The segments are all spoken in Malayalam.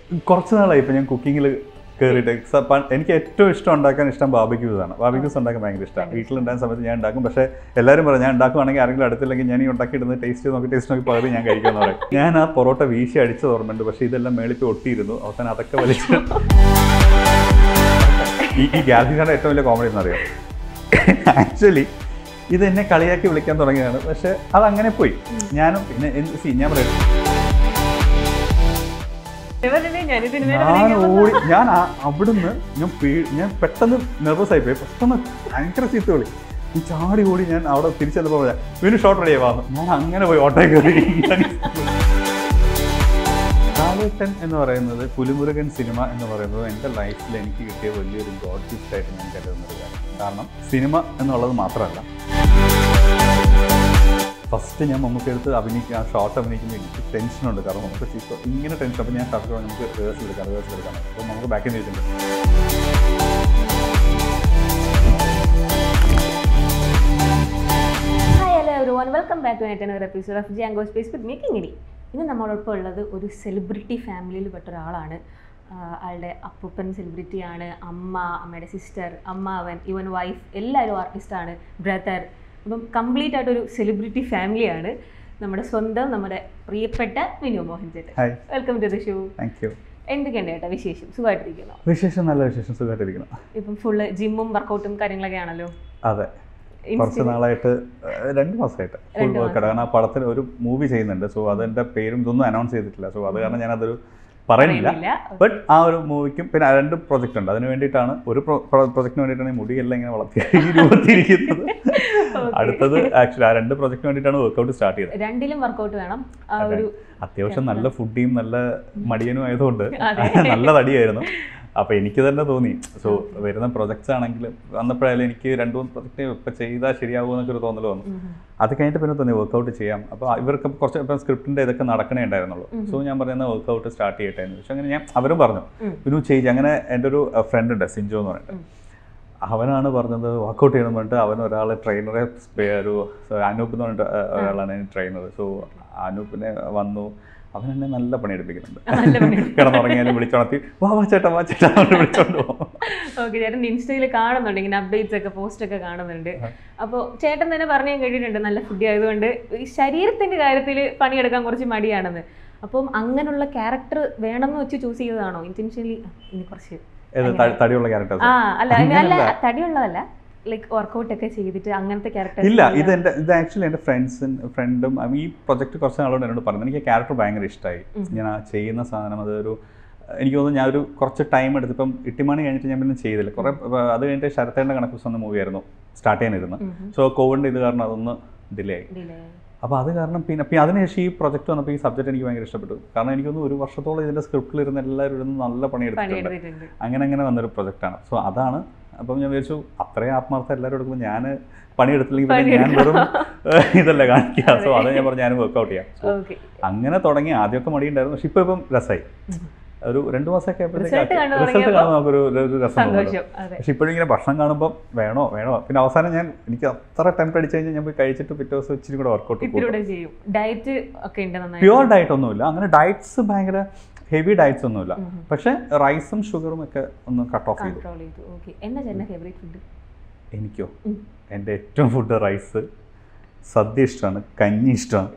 കുറച്ച് നാളായി ഇപ്പം ഞാൻ കുക്കിങ്ങിൽ കയറിയിട്ട് സ- പ- എനിക്ക് ഏറ്റവും ഇഷ്ടം ഉണ്ടാക്കാൻ ഇഷ്ടം ബാബിക്യൂസ് ആണ് ബാബിക്യൂസ് ഉണ്ടാക്കാൻ ഭയങ്കര ഇഷ്ടമാണ് വീട്ടിലുണ്ടാകുന്ന സമയത്ത് ഞാൻ ഉണ്ടാക്കും പക്ഷേ എല്ലാവരും പറയും ഞാൻ ഉണ്ടാക്കുവാണെങ്കിൽ ആരെങ്കിലും അടുത്തില്ലെങ്കിൽ ഞാൻ ഈ ഉണ്ടാക്കിയിടുന്നത് ടേസ്റ്റ് നോക്കി ടേസ്റ്റ് നോക്കി പകുതി ഞാൻ കഴിക്കുമെന്ന് പറയും ഞാൻ ആ പൊറോട്ട വീശി അടിച്ച് ഓർമ്മയുണ്ട് പക്ഷേ ഇതെല്ലാം മേളിൽ ഒട്ടിയിരുന്നു അവസാനം അതൊക്കെ വലിച്ച് ഈ ഈ ഗാലറിയുടെ ഏറ്റവും വലിയ കോമഡി എന്നറിയാം ആക്ച്വലി ഇത് എന്നെ കളിയാക്കി വിളിക്കാൻ തുടങ്ങിയതാണ് പക്ഷെ അത് അങ്ങനെ പോയി ഞാനും പിന്നെ എന്ത് സി ഞാൻ പറയാം ഇവരല്ലേ ഞാനിതിന് നേരെ ഞാൻ വിളിക്കാൻ ഓടി ഞാൻ ആ- അവിടുന്ന് ഞാൻ പേ- ഞാൻ പെട്ടെന്ന് നെർവസ് ആയി പോയി പെട്ടെന്ന് ഭയങ്കര ചീത്ത വിളി ഈ ചാടി ഓടി ഞാൻ അവിടെ തിരിച്ചെന്നപ്പോൾ പറയാം വീണ്ടും ഷോട്ട് റെഡി ആവാന്ന് ഞാൻ അങ്ങനെ പോയി ഓട്ടോ കയറി കാലേട്ടൻ എന്ന് പറയുന്നത് പുലിമുരുകൻ സിനിമ എന്ന് പറയുന്നത് എൻ്റെ ലൈഫിൽ എനിക്ക് കിട്ടിയ വലിയൊരു ഗോഡ് ഗിഫ്റ്റ് ആയിട്ട് ഞാൻ കരുതുന്ന ഒരു കാര്യം കാരണം സിനിമ എന്നുള്ളത് മാത്രമല്ല ഫസ്റ്റ് ഞാൻ മമ്മൂക്ക് എടുത്ത് അഭിനയിക്കുക ആ ഷോട്ട് അഭിനയിക്കുമ്പോൾ എനിക്ക് ടെൻഷനുണ്ട് കാരണം നമുക്ക് ചീത്ത ഇങ്ങനെ ടെൻഷൻ അപ്പോൾ ഞാൻ ഷർട്ട് നമുക്ക് റിഹേഴ്സൽ എടുക്കാം റിഹേഴ്സൽ എടുക്കാം അപ്പോൾ നമുക്ക് ബാക്കിൽ നിന്ന് ചോദിച്ചിട്ടുണ്ട് hi hello everyone welcome back to next episode of Django space with making ഇനി ഇന്ന് നമ്മളോടൊപ്പം ഉള്ളത് ഒരു സെലിബ്രിറ്റി ഫാമിലിയിൽ പെട്ട ഒരാളാണ് ആഹ് ആളുടെ അപ്പൂപ്പൻ സെലിബ്രിറ്റിയാണ് അമ്മ അമ്മയുടെ സിസ്റ്റർ അമ്മാവൻ ഇവൻ വൈഫ് എല്ലാവരും ആർട്ടിസ്റ്റാണ് ബ്രദർ അപ്പം കംപ്ലീറ്റ് ആയിട്ടൊരു സെലിബ്രിറ്റി ഫാമിലിയാണ് നമ്മുടെ സ്വന്തം നമ്മുടെ പ്രിയപ്പെട്ട വിനു മോഹൻ ചേട്ടൻ hi welcome to the show thank you എന്തൊക്കെയുണ്ട് ചേട്ടാ വിശേഷം സുഖമായിട്ടിരിക്കുന്നു വിശേഷം നല്ല വിശേഷം സുഖമായിട്ടിരിക്കണം ഇപ്പം ഫുള്ള് ജിമ്മും വർക്കൗട്ടും കാര്യങ്ങളൊക്കെ ആണല്ലോ അതെ കുറച്ച് നാളായിട്ട് ഏഹ്, രണ്ട് മാസമായിട്ട് ഫുൾ വർക്കൗട്ട് കാരണം ആ പടത്തിൽ ഒരു മൂവി ചെയ്യുന്നുണ്ട് സോ അതിൻ്റെ പേരും ഇതൊന്നും അനൗൺസ് ചെയ്തിട്ടില്ല സോ അത് കാരണം ഞാനതൊരു പറയുന്നില്ല പറയുന്നില്ല. ബട്ട് ആ ഒരു മൂവിക്കും പിന്നെ ആ രണ്ട് പ്രൊജക്റ്റ് ഉണ്ട് അതിന് വേണ്ടിയിട്ടാണ് ഒരു പ്രൊജക്റ്റിന് വേണ്ടിയിട്ടാണ് ഈ മുടിയെല്ലാം ഇങ്ങനെ വളർത്തി ഈ രൂപത്തിരിക്കുന്നത് അടുത്തത് ആക്ച്വലി ആ രണ്ട് പ്രൊജക്റ്റിന് വേണ്ടിയിട്ടാണ് വർക്കൗട്ട് സ്റ്റാർട്ട് ചെയ്തത് രണ്ടിലും വർക്കൗട്ട് വേണം ആ ഒരു അത്യാവശ്യം നല്ല ഫുഡിയും നല്ല മടിയനും ആയതുകൊണ്ട് അതെ. നല്ല തടിയായിരുന്നു അപ്പോൾ എനിക്ക് തന്നെ തോന്നി സോ വരുന്ന പ്രൊജക്ട്സ് ആണെങ്കിലും വന്നപ്പോഴായാലും എനിക്ക് രണ്ട് മൂന്ന് പ്രൊജക്റ്റ് ഇപ്പം ചെയ്താൽ ശരിയാകുമോ എന്നൊക്കെ ഒരു തോന്നൽ വന്നു ഉം. അത് കഴിഞ്ഞിട്ട് പിന്നെ തോന്നി വർക്കൗട്ട് ചെയ്യാം അപ്പോൾ ഇവർക്ക് കുറച്ച് ഇപ്പം സ്ക്രിപ്റ്റിൻ്റെ ഇതൊക്കെ നടക്കണേ ഉണ്ടായിരുന്നുള്ളൂ സോ ഞാൻ പറയുന്ന വർക്കൗട്ട് സ്റ്റാർട്ട് ചെയ്യട്ടെ എന്ന് പക്ഷെ അങ്ങനെ ഞാൻ അവരും പറഞ്ഞു ഉം. പിന്നെ ചെയ്ത് അങ്ങനെ എൻ്റെ ഒരു ഫ്രണ്ട് ഉണ്ട് സിഞ്ചോ എന്ന് പറഞ്ഞിട്ട് ഉം. അവനാണ് പറഞ്ഞത് വർക്കൗട്ട് ചെയ്യണം പറഞ്ഞിട്ട് അവൻ ഒരാളെ ട്രെയിനറെ ഒരു അനൂപ് എന്ന് പറഞ്ഞിട്ട് ഒരാളാണ് ട്രെയിനർ സോ അനൂപിനെ വന്നു അവൻ എന്നെ നല്ല പണിയെടുപ്പിക്കുന്നുണ്ട് നല്ല പണി. കിടന്നുറങ്ങിയാലും വിളിച്ചുണർത്തി വാ വാ ചേട്ടാ വാ ചേട്ടാ എന്ന് വിളിച്ചോണ്ട് പോകും ഓക്കെ ചേട്ടൻ ഇൻസ്റ്റയിൽ കാണുന്നുണ്ട് ഇങ്ങനെ അപ്ഡേറ്റ്സ് ഒക്കെ പോസ്റ്റ് ഒക്കെ കാണുന്നുണ്ട് അപ്പോൾ ചേട്ടൻ തന്നെ പറഞ്ഞു ഞാൻ കേട്ടിട്ടുണ്ട് നല്ല ഫുഡ് ആയതുകൊണ്ട് ഈ ശരീരത്തിന്റെ കാര്യത്തിൽ പണിയെടുക്കാൻ കുറച്ച് മടിയാണെന്ന് അപ്പം അങ്ങനെയുള്ള ക്യാരക്ടർ വേണമെന്ന് വെച്ച് ചൂസ് ചെയ്തതാണോ ഇന്റൻഷനലി ഇനി കുറച്ച് ഏത് ത- തടിയുള്ള ക്യാരക്ടേഴ്സ് ആ അല്ല അല്ല അങ്ങനല്ല. തടിയുള്ളതല്ല ലൈക്ക് വർക്കൗട്ട് ഒക്കെ ചെയ്തിട്ട് അങ്ങനത്തെ ക്യാരക്ടർ ഇല്ല ഇത് എൻ്റെ ഇത് ആക്ച്വലി എൻ്റെ ഫ്രണ്ട്സും ഫ്രണ്ടും ഈ പ്രൊജക്ട് കുറച്ച് നാളോട് എന്നോട് പറഞ്ഞു എനിക്ക് ക്യാരക്ടർ ഭയങ്കര ഇഷ്ടമായി ഞാൻ ആ ചെയ്യുന്ന സാധനം അതൊരു എനിക്ക് തോന്നുന്നു ഞാനൊരു കുറച്ച് ടൈം എടുത്ത് ഇപ്പം ഇട്ടിമണി കഴിഞ്ഞിട്ട് ഞാൻ പിന്നെ ചെയ്തില്ല കുറേ അത് കഴിഞ്ഞിട്ട് ശരത്തേണ്ട കണക്ക് സ്വന്തം മൂവിയായിരുന്നു സ്റ്റാർട്ട് ചെയ്യാനിരുന്നു സോ കോവിഡിൻ്റെ ഇത് കാരണം അതൊന്ന് ഡിലേ ആയി ഡിലേ അപ്പോൾ അത് കാരണം പിന്നെ പിന്നെ അതിനുശേഷം ഈ പ്രൊജക്ട് വന്നപ്പോൾ ഈ സബ്ജക്റ്റ് എനിക്ക് ഭയങ്കര ഇഷ്ടപ്പെട്ടു കാരണം എനിക്കൊന്ന് ഒരു വർഷത്തോളം ഇതിൻ്റെ സ്ക്രിപ്റ്റിൽ ഇരുന്ന് എല്ലാവരും ഇരുന്ന് നല്ല പണിയെടുത്തിട്ടുണ്ട് പണിയെടുത്തിട്ടുണ്ട് അങ്ങനെ അങ്ങനെ വന്നൊരു പ്രൊജക്റ്റാണ് സോ അതാണ് അപ്പം ഞാൻ വിചാരിച്ചു അത്രയും ആത്മാർത്ഥം എല്ലാവരും എടുക്കുമ്പോൾ ഞാൻ പണിയെടുത്തില്ലെങ്കിൽ പിന്നെ ഞാൻ വെറും ഏഹ്, ഇതല്ല കാണിക്കുക സോ അത് ഞാൻ പറഞ്ഞു ഞാൻ വർക്കൗട്ട് ചെയ്യാം So, ഓക്കെ അങ്ങനെ തുടങ്ങി ആദ്യമൊക്കെ മടിയുണ്ടായിരുന്നു പക്ഷെ ഇപ്പോൾ ഇപ്പം രസമായി ഒരു രണ്ട് മാസമൊക്കെ Result കണ്ടു റിസൾട്ട് തുടങ്ങിയപ്പോൾ കാണുമ്പോൾ നമുക്കൊരു ഒരു- ഒരു രസം തോന്നുന്നു സന്തോഷം അതെ പക്ഷെ ഇപ്പോഴും ഇങ്ങനെ ഭക്ഷണം കാണുമ്പോൾ വേണോ വേണോ പിന്നെ അവസാനം ഞാൻ എനിക്ക് അത്ര ടെംപ്റ്റ് അടിച്ചു കഴിഞ്ഞാൽ ഞാൻ പോയി കഴിച്ചിട്ട് പിറ്റേ ദിവസം ഇച്ചിരി കൂടെ വർക്കൗട്ട് ഇത്തിരി കൂടെ ചെയ്യും ഡയറ്റ് ഒക്കെ ഉണ്ട് നന്നായി പ്യുവർ ഡയറ്റ് ഒന്നുമില്ല അങ്ങനെ ഡയറ്റ്സ് ഭയങ്കര ഹെവി ഡയറ്റ്സ് ഒന്നുമില്ല പക്ഷെ റൈസും ഷുഗറും ഒക്കെ ഒന്ന് കട്ട് ഓഫ് ചെയ്തു കൺട്രോൾ ചെയ്തു ഓക്കെ എന്നാ ചേട്ടൻ്റെ ഫേവറേറ്റ് ഫുഡ് എനിക്കോ ഉം. എൻ്റെ ഏറ്റവും ഫുഡ് റൈസ് സദ്യ ഇഷ്ടമാണ് കഞ്ഞി ഇഷ്ടമാണ്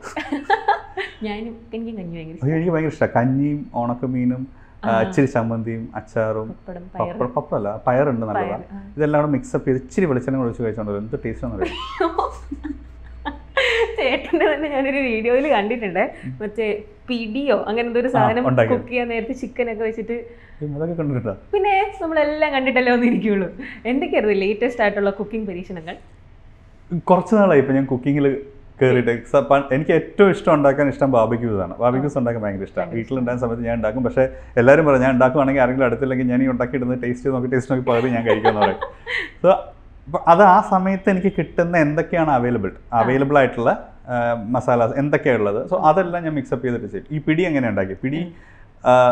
ഞാനും എനിക്കും കഞ്ഞി ഭയങ്കര അയ്യോ എനിക്ക് ഭയങ്കര ഇഷ്ടമാണ് കഞ്ഞിയും ഉണക്കമീനും ആ, ഇച്ചിരി ചമ്മന്തിയും അച്ചാറും പപ്പടം പയർ പപ്പടം പപ്പടമല്ല പയറുണ്ട് നല്ലതാണ് ആ. ഇതെല്ലാം കൂടെ മിക്സപ്പ് ചെയ്ത് ഇച്ചിരി വെളിച്ചെണ്ണ ഒഴിച്ച് കഴിച്ചോണ്ട് എന്ത് ടേസ്റ്റ് ആണെന്ന് അറിയാം ചേട്ടൻ്റെ തന്നെ ഞാനൊരു വീഡിയോയിൽ കണ്ടിട്ടുണ്ട് മറ്റേ പിടിയോ അങ്ങനെ എന്തോ ഒരു സാധനം ഉണ്ടാക്കി. കുക്ക് ചെയ്യാൻ നേരത്തെ ചിക്കൻ ഒക്കെ വെച്ചിട്ട് അതൊക്കെ കണ്ടിട്ടുണ്ടോ പിന്നെ നമ്മളെല്ലാം കണ്ടിട്ടല്ലേ ഒന്നിരിക്കുള്ളൂ എന്തൊക്കെയായിരുന്നു ലേറ്റസ്റ്റ് ആയിട്ടുള്ള കുക്കിംഗ് പരീക്ഷണങ്ങൾ കുറച്ച് നാളായി ഇപ്പം ഞാൻ കുക്കിങ്ങിൽ കയറിയിട്ട് സ- പ- എനിക്ക് ഏറ്റവും ഇഷ്ടം ഉണ്ടാക്കാൻ ഇഷ്ടം ബാബിക്യൂസ് ആണ് ബാബിക്യൂസ് ഉണ്ടാക്കാൻ ഭയങ്കര ഇഷ്ടമാണ് വീട്ടിലുണ്ടാകുന്ന സമയത്ത് ഞാൻ ഉണ്ടാക്കും പക്ഷേ എല്ലാവരും പറയും ഞാൻ ഉണ്ടാക്കുവാണെങ്കിൽ ആരെങ്കിലും അടുത്തില്ലെങ്കിൽ ഞാൻ ഈ ഉണ്ടാക്കിയിടുന്നത് ടേസ്റ്റ് നോക്കി ടേസ്റ്റ് നോക്കി പകുതി ഞാൻ കഴിക്കുമെന്ന് പറയും സോ അത് ആ സമയത്ത് എനിക്ക് കിട്ടുന്ന എന്തൊക്കെയാണ് അവൈലബിൾ അവൈലബിൾ ആയിട്ടുള്ള മസാലാസ് എന്തൊക്കെയാണ് ഉള്ളത് സോ അതെല്ലാം ഞാൻ മിക്സപ്പ് ചെയ്തിട്ട് ചെയ്യും ഈ പിടി എങ്ങനെ ഉണ്ടാക്കി പിടി ആ,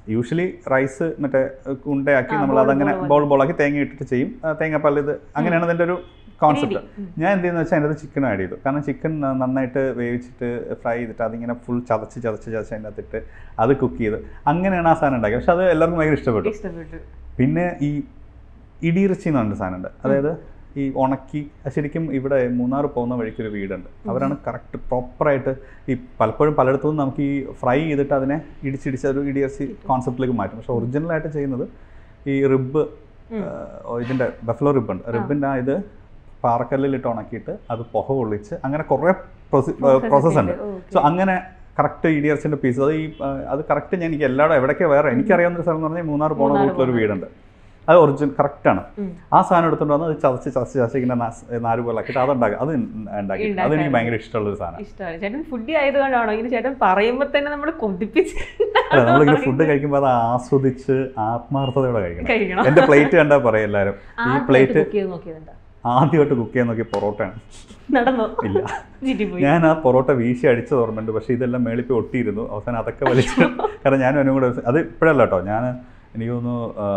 യൂഷ്വലി റൈസ് മറ്റേ ഉണ്ടയാക്കി ആ, നമ്മൾ ball, അതങ്ങനെ ball ബോൾ ബോളാക്കി തേങ്ങ ഇട്ടിട്ട് ചെയ്യും ആ, തേങ്ങാപ്പാൽ ഇത് അങ്ങനെയാണ് അതിൻ്റെ ഒരു കോൺസെപ്റ്റ് രീതി. ഉം. ഞാൻ എന്ത് ചെയ്യുന്ന വെച്ചാൽ അതിനകത്ത് ചിക്കൻ ആഡ് ചെയ്തു കാരണം ചിക്കൻ നന്നായിട്ട് വേവിച്ചിട്ട് ഫ്രൈ ചെയ്തിട്ട് അതിങ്ങനെ ഫുൾ ചതച്ച് ചതച്ച് ചതച്ച് അതിൻ്റെ അകത്തിട്ട് അത് കുക്ക് ചെയ്ത് അങ്ങനെയാണ് ആ സാധനം ഉണ്ടാക്കിയത് പക്ഷെ അത് എല്ലാവർക്കും ഭയങ്കര ഇഷ്ടപ്പെട്ടു ഇഷ്ടപ്പെട്ടു പിന്നെ ഈ ഇടിയിറച്ചി എന്ന് പറഞ്ഞ സാധനമുണ്ട് അതായത് ഈ ഉണക്കി അത് ശരിക്കും ഇവിടെ മൂന്നാർ പോകുന്ന വഴിക്ക് ഒരു വീടുണ്ട് അവരാണ് കറക്റ്റ് പ്രോപ്പറായിട്ട് ഈ പലപ്പോഴും പലയിടത്തും നമുക്ക് ഈ ഫ്രൈ ചെയ്തിട്ട് അതിനെ ഇടിച്ചിടിച്ച് ഒരു ഇടിയിറച്ചി കോൺസെപ്റ്റിലേക്ക് മാറ്റും പക്ഷെ ഒറിജിനലായിട്ട് ചെയ്യുന്നത് ഈ റിബ് ഉം. ഇതിൻ്റെ ബഫലോ റിബ് ഉണ്ട് റിബിൻ്റെ ആ ഇത് പാറക്കല്ലിലിട്ട് ഉണക്കിയിട്ട് അത് പുക കൊള്ളിച്ച് അങ്ങനെ കുറേ പ്രോസസ്സ് ഉണ്ട് സോ അങ്ങനെ കറക്റ്റ് ഇടിയർച്ചിൻ്റെ പീസ് അത് ഈ ആ, അത് കറക്റ്റ് ഞാൻ എനിക്ക് എല്ലായിടും എവിടെയൊക്കെ വേറെ എനിക്കറിയാവുന്ന ഒരു സ്ഥലം എന്ന് പറഞ്ഞാൽ മൂന്നാർ പോണ മൂന്നാർ റൂട്ടിലൊരു പോണ വീടുണ്ട് അത് ഒറിജിനൽ കറക്റ്റാണ് ഉം. ആ സാധനം എടുത്തുകൊണ്ട് വന്ന് അത് ചതച്ച് ചതച്ച് ചതച്ച് ഇങ്ങനെ നാസ്- നാല് പോലാക്കിയിട്ട് അത് ഉണ്ടാക്കി അത് ഉണ്ടാക്കി അത് എനിക്ക് ഭയങ്കര ഇഷ്ടമുള്ളൊരു സാധനം ഇഷ്ടമാണ് ചേട്ടൻ ഫുഡി ആയതുകൊണ്ടാണോ ഇങ്ങനെ ചേട്ടൻ പറയുമ്പോൾ തന്നെ നമ്മൾ കൊതിപ്പിച്ച് അല്ല നമ്മളിങ്ങനെ ഫുഡ് കഴിക്കുമ്പോൾ അത് ആസ്വദിച്ച് ആത്മാർത്ഥതയോടെ കഴിക്കണം കഴിക്കണം എൻ്റെ പ്ലേറ്റ് കണ്ടാൽ പറയും എല്ലാവരും ഈ പ്ലേറ്റ് കുക്ക് ചെയ്ത് നോക്കിയതുണ്ടോ ആദ്യമായിട്ട് കുക്ക് ചെയ്യാൻ നോക്കിയ പൊറോട്ടയാണ് നടന്നോ ഇല്ല ജിറ്റി പോയി ഞാൻ ആ പൊറോട്ട വീശി അടിച്ചത് ഓർമ്മയുണ്ട് പക്ഷേ ഇതെല്ലാം മേളിൽ പോയി ഒട്ടിയിരുന്നു അവസാനം അതൊക്കെ വലിച്ച് കാരണം ഞാനും എന്നും കൂടെ അത് ഇപ്പോഴല്ല കേട്ടോ ഞാൻ എനിക്ക് തോന്നുന്നു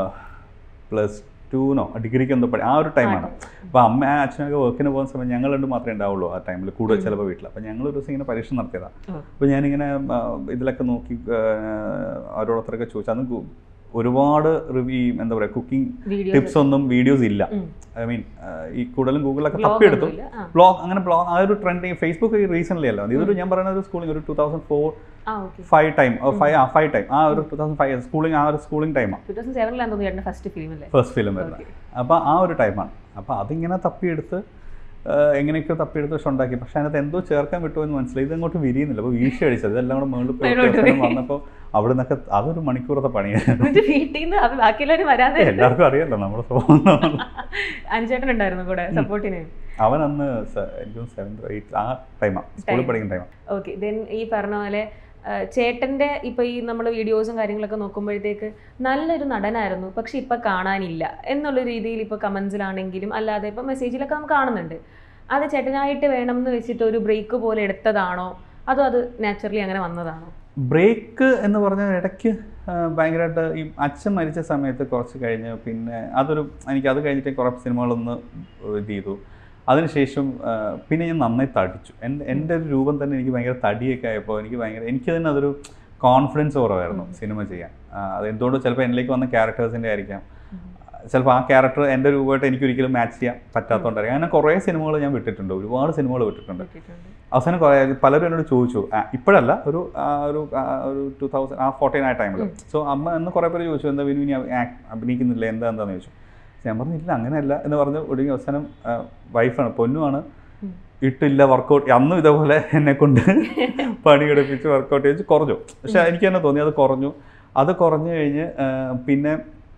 പ്ലസ് ടുനോ ഡിഗ്രിക്ക് എന്തോ പഠി ആ ഒരു ടൈമാണ് അപ്പോൾ അമ്മ അച്ഛനൊക്കെ വർക്കിന് പോകുന്ന സമയം ഞങ്ങൾ രണ്ട് മാത്രമേ ഉണ്ടാവുള്ളൂ ആ ടൈമിൽ കൂടുതൽ ചിലപ്പോൾ വീട്ടിൽ അപ്പോൾ ഞങ്ങൾ ഒരു ദിവസം ഇങ്ങനെ പരീക്ഷ നടത്തിയതാണ് ഉം. അപ്പോൾ ഞാനിങ്ങനെ ആ, ഇതിലൊക്കെ നോക്കി ആ, ഓരോരുത്തരൊക്കെ ചോദിച്ചു അന്ന് ഗു- ഒരുപാട് റിവ്യൂ എന്താ പറയുക കുക്കിംഗ് വീഡിയോ ടിപ്സ് ഒന്നും വീഡിയോസ് ഇല്ല ഐ മീൻ ഈ കൂടുതലും ഗൂഗിളിലൊക്കെ തപ്പിയെടുത്തു ബ്ലോഗ് അങ്ങനെ ബ്ലോഗ് ആ ഒരു ട്രെൻഡിങ് ഫേസ്ബുക്ക് റീസെന്റ് അല്ല ഇതൊരു ഞാൻ പറയുന്ന ഒരു സ്കൂളിംഗ് ഒരു ടൂ തൗസൻഡ് ഫോർ ആ ഓക്കെ ഫൈവ് ടൈം ഫൈവ് ആ ഫൈവ് ടൈം ആ ഒരു ടൂ തൗസൻഡ് ഫൈവ് സ്കൂളിംഗ് ആ ഒരു സ്കൂളിംഗ് ടൈമാണ് ടൂ തൗസൻഡ് സെവനിലാന്ന് തോന്നുന്നു ചേട്ടൻ്റെ ഫസ്റ്റ് ഫിലിം അല്ലേ ഫസ്റ്റ് ഫിലിം വരുന്നത് അപ്പോൾ ആ ഒരു ടൈമാണ് അപ്പോൾ അതിങ്ങനെ തപ്പിയെടുത്ത് ആ, എങ്ങനെയൊക്കെയോ തപ്പിയെടുത്ത് പക്ഷെ ഉണ്ടാക്കി പക്ഷെ അതിനകത്ത് എന്തോ ചേർക്കാൻ വിട്ടു എന്ന് മനസ്സിലായി ഇത് അങ്ങോട്ട് വിരിയുന്നില്ല അപ്പോൾ വീഴ്ച അടിച്ചത് ഇതെല്ലാം കൂടെ മുകളിൽ പോയി മേലോട്ട് അവസാനം വന്നപ്പോൾ അവിടെ നിന്നൊക്കെ അതൊരു മണിക്കൂറത്തെ പണിയായിരുന്നു എന്നിട്ട് വീട്ടിൽ നിന്ന് അത് ബാക്കിയുള്ളവർ വരാതെ എല്ലാവർക്കും അറിയാലോ നമ്മുടെ സ്വഭാവം അനുചേട്ടൻ ഉണ്ടായിരുന്നു കൂടെ സപ്പോർട്ടിന് അവൻ അന്ന് സ- എനിക്ക് സെവൻത് എയ്ത്ത് ആ ടൈമാണ് സ്കൂളിൽ പഠിക്കുന്ന ടൈമാണ് ഓക്കെ ദെൻ ഈ പറഞ്ഞ പോലെ ആ, ചേട്ടൻ്റെ ഇപ്പോൾ ഈ നമ്മൾ വീഡിയോസും കാര്യങ്ങളൊക്കെ നോക്കുമ്പോഴത്തേക്ക് നല്ലൊരു നടനായിരുന്നു പക്ഷെ ഇപ്പം കാണാനില്ല എന്നുള്ള രീതിയിൽ ഇപ്പോൾ കമൻസിലാണെങ്കിലും അല്ലാതെ ഇപ്പം മെസ്സേജിലൊക്കെ നമുക്ക് കാണുന്നുണ്ട് അത് ചേട്ടനായിട്ട് വേണം എന്ന് വെച്ചിട്ട് ഒരു ബ്രേക്ക് പോലെ എടുത്തതാണോ അതോ അത് നാച്ചുറലി അങ്ങനെ വന്നതാണോ ബ്രേക്ക് എന്ന് പറഞ്ഞാൽ ഇടയ്ക്ക് ഭയങ്കരമായിട്ട് ഈ അച്ഛൻ മരിച്ച സമയത്ത് കുറച്ച് കഴിഞ്ഞ് പിന്നെ അതൊരു എനിക്ക് അത് കഴിഞ്ഞിട്ട് കുറേ സിനിമകളൊന്ന് ഇത് ചെയ്തു അതിനുശേഷം ആ, പിന്നെ ഞാൻ നന്നായി തടിച്ചു എൻ്റെ എൻ്റെ ഒരു രൂപം തന്നെ എനിക്ക് ഭയങ്കര തടിയൊക്കെ ആയപ്പോൾ എനിക്ക് ഭയങ്കര എനിക്ക് തന്നെ അതൊരു കോൺഫിഡൻസ് കുറവായിരുന്നു സിനിമ ചെയ്യാൻ ആ, അത് എന്തുകൊണ്ട് ചിലപ്പോൾ എന്നിലേക്ക് വന്ന ക്യാരക്ടേഴ്സിൻ്റെ ആയിരിക്കാം ചിലപ്പോൾ ആ ക്യാരക്ടർ എൻ്റെ രൂപമായിട്ട് എനിക്ക് ഒരിക്കലും മാച്ച് ചെയ്യാൻ പറ്റാത്തതുകൊണ്ടായിരിക്കും അങ്ങനെ കുറേ സിനിമകൾ ഞാൻ വിട്ടിട്ടുണ്ട് ഒരുപാട് സിനിമകൾ വിട്ടിട്ടുണ്ട് അവസാനം കുറേ പലരും എന്നോട് ചോദിച്ചു ആ, ഇപ്പോഴല്ല ഒരു ആ, ഒരു ആ, ഒരു ടൂ തൗസൻഡ് ആ ഫോർട്ടീൻ ആ ടൈമിൽ സോ അമ്മ എന്ന് കുറേ പേര് ചോദിച്ചു എന്താ വിനു ഇനി act- അഭിനയിക്കുന്നില്ല എന്താ എന്താന്ന് ചോദിച്ചു പക്ഷെ ഞാൻ പറഞ്ഞു ഇല്ല അങ്ങനെയല്ല എന്ന് പറഞ്ഞ് ഒടുങ്ങി അവസാനം വൈഫാണ് പൊന്നുമാണ് ഉം. ഇട്ടില്ല വർക്കൗട്ട് അന്നും ഇതേപോലെ എന്നെ കൊണ്ട് പണിയെടുപ്പിച്ച് വർക്കൗട്ട് ചെയ്ത് കുറഞ്ഞു പക്ഷെ എനിക്ക് തന്നെ തോന്നി അത് കുറഞ്ഞു അത് കുറഞ്ഞു കഴിഞ്ഞ് ആ, പിന്നെ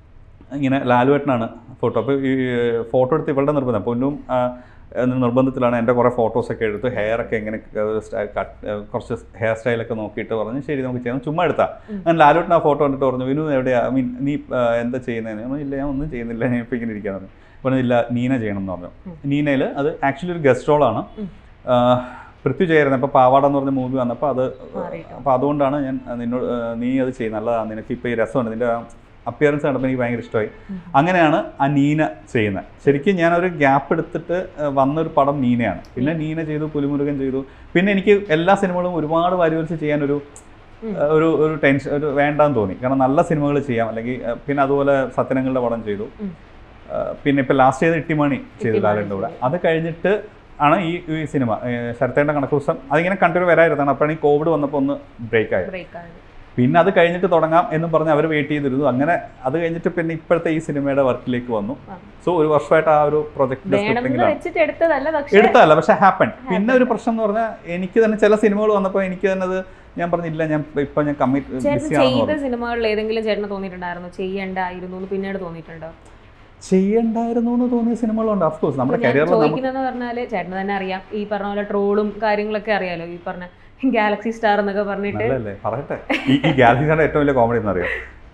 ഇങ്ങനെ ലാലുവേട്ടനാണ് ഫോട്ടോ അപ്പോൾ ഈ ഫോട്ടോ എടുത്ത് ഇവളുടെ നിർബന്ധം പൊന്നും ആ, എന്ന നിർബന്ധത്തിലാണ് എൻ്റെ കുറേ ഫോട്ടോസൊക്കെ എടുത്ത് ഹെയർ ഒക്കെ ഇങ്ങനെ കട്ട് കുറച്ച് ഹെയർ സ്റ്റൈലൊക്കെ നോക്കിയിട്ട് പറഞ്ഞു ശരി നമുക്ക് ചെയ്യാം ചുമ്മാ എടുത്താ ഞാൻ ലാലുവേട്ടൻ ആ ഫോട്ടോ കണ്ടിട്ട് പറഞ്ഞു വിനു എവിടെയാ ഐ മീൻ നീ ആ, എന്താ ചെയ്യുന്നതെന്ന് ഞാൻ പറഞ്ഞു, ഇല്ല ഞാൻ ഒന്നും ചെയ്യുന്നില്ല ഞാൻ ഇപ്പോൾ ഇങ്ങനെ ഇരിക്കാന്ന് പറഞ്ഞു പറഞ്ഞു ഇല്ല നീന ചെയ്യണം എന്ന് പറഞ്ഞു നീനയിൽ അത് ആക്ച്വലി ഒരു ഗസ്റ്റ് റോളാണ് ഉം. പൃഥ്വിജയായിരുന്നു അപ്പോൾ പാവാട എന്ന് പറഞ്ഞ മൂവി വന്നപ്പോൾ അത് മാറിയിട്ടോ? അപ്പോൾ അതുകൊണ്ടാണ് ഞാൻ നിന്നോട് ആ, നീ അത് ചെയ്യും നല്ലതാണ് നിനക്ക് ഇപ്പോൾ ഈ രസമുണ്ട് നിൻ്റെ അപ്പിയറൻസ് കണ്ടപ്പോൾ എനിക്ക് ഭയങ്കര ഇഷ്ടമായി അങ്ങനെയാണ് ആ നീന ചെയ്യുന്നത് ശരിക്കും ഞാനൊരു ഗ്യാപ്പ് എടുത്തിട്ട് ആ, വന്നൊരു പടം നീനയാണ് പിന്നെ നീന ചെയ്തു പുലിമുരുകൻ ചെയ്തു പിന്നെ എനിക്ക് എല്ലാ സിനിമകളും ഒരുപാട് വാരിവലിച്ച് ചെയ്യാനൊരു ഉം. ആ, ഒരു ഒരു ടെൻഷൻ ഒരു വേണ്ടാന്ന് തോന്നി കാരണം നല്ല സിനിമകൾ ചെയ്യാം അല്ലെങ്കിൽ ആ, പിന്നെ അതുപോലെ സത്യനങ്ങളുടെ പടം ചെയ്തു ഉം. ആ, പിന്നെ ഇപ്പോൾ ലാസ്റ്റ് ചെയ്ത ഇട്ടിമണി ചെയ്തു ഇട്ടിമണി ലാലിൻ്റെ കൂടെ അത് കഴിഞ്ഞിട്ട് ആണ് ഈ ഈ സിനിമ ശരത്തേണ്ട കണക്ക് ദിവസം അതിങ്ങനെ കണ്ടിന്യൂ വരായിരുന്നാണ് അപ്പോഴാണ് ഈ കോവിഡ് വന്നപ്പോൾ ഒന്ന് ബ്രേക്ക് ആയത് ബ്രേക്ക് ആണ് പിന്നെ അത് കഴിഞ്ഞിട്ട് തുടങ്ങാം എന്നും പറഞ്ഞ് അവർ വെയിറ്റ് ചെയ്തിരുന്നു അങ്ങനെ അത് കഴിഞ്ഞിട്ട് പിന്നെ ഇപ്പോഴത്തെ ഈ സിനിമയുടെ വർക്കിലേക്ക് വന്നു ആ. സോ ഒരു വർഷമായിട്ട് ആ ഒരു പ്രൊജക്ടിന്റെ വേണമെന്ന് സ്ക്രിപ്റ്റിംഗിലാണ് വെച്ചിട്ട് എടുത്തതല്ല പക്ഷെ എടുത്തതല്ല പക്ഷെ ഹാപ്പൻ പിന്നെ ഒരു പ്രശ്നം എന്ന് പറഞ്ഞാൽ എനിക്ക് തന്നെ ചില സിനിമകൾ വന്നപ്പോൾ എനിക്ക് തന്നെ അത് ഞാൻ പറഞ്ഞില്ല ഞാൻ ഇപ്പൊ ഞാൻ കമ്മിറ്റ് ചേട്ടൻ ബിസി ആണെന്ന് ചെയ്ത പറഞ്ഞു സിനിമകളിൽ ഏതെങ്കിലും ചേട്ടന് തോന്നിയിട്ടുണ്ടായിരുന്നു ചെയ്യണ്ടായിരുന്നു എന്ന് പിന്നീട് തോന്നിയിട്ടുണ്ടോ ചെയ്യണ്ടായിരുന്നു എന്ന് തോന്നിയ സിനിമകളുണ്ട് അഫ്കോഴ്സ് നമ്മുടെ ഇപ്പൊ ഞാൻ കരിയറിൽ നമുക്ക് ചോദിക്കുന്നതെന്ന് പറഞ്ഞാല് ചേട്ടന് തന്നെ അറിയാം ഈ പറഞ്ഞ പോലെ ട്രോളും കാര്യങ്ങളൊക്കെ അറിയാലോ ഈ പറഞ്ഞ ഗാലക്സി സ്റ്റാർ എന്നൊക്കെ പറഞ്ഞിട്ട് നല്ലല്ലേ പറയട്ടെ ഈ ഈ ഗാലക്സിയുടെ ഏറ്റവും വലിയ കോമഡി എന്നറിയോ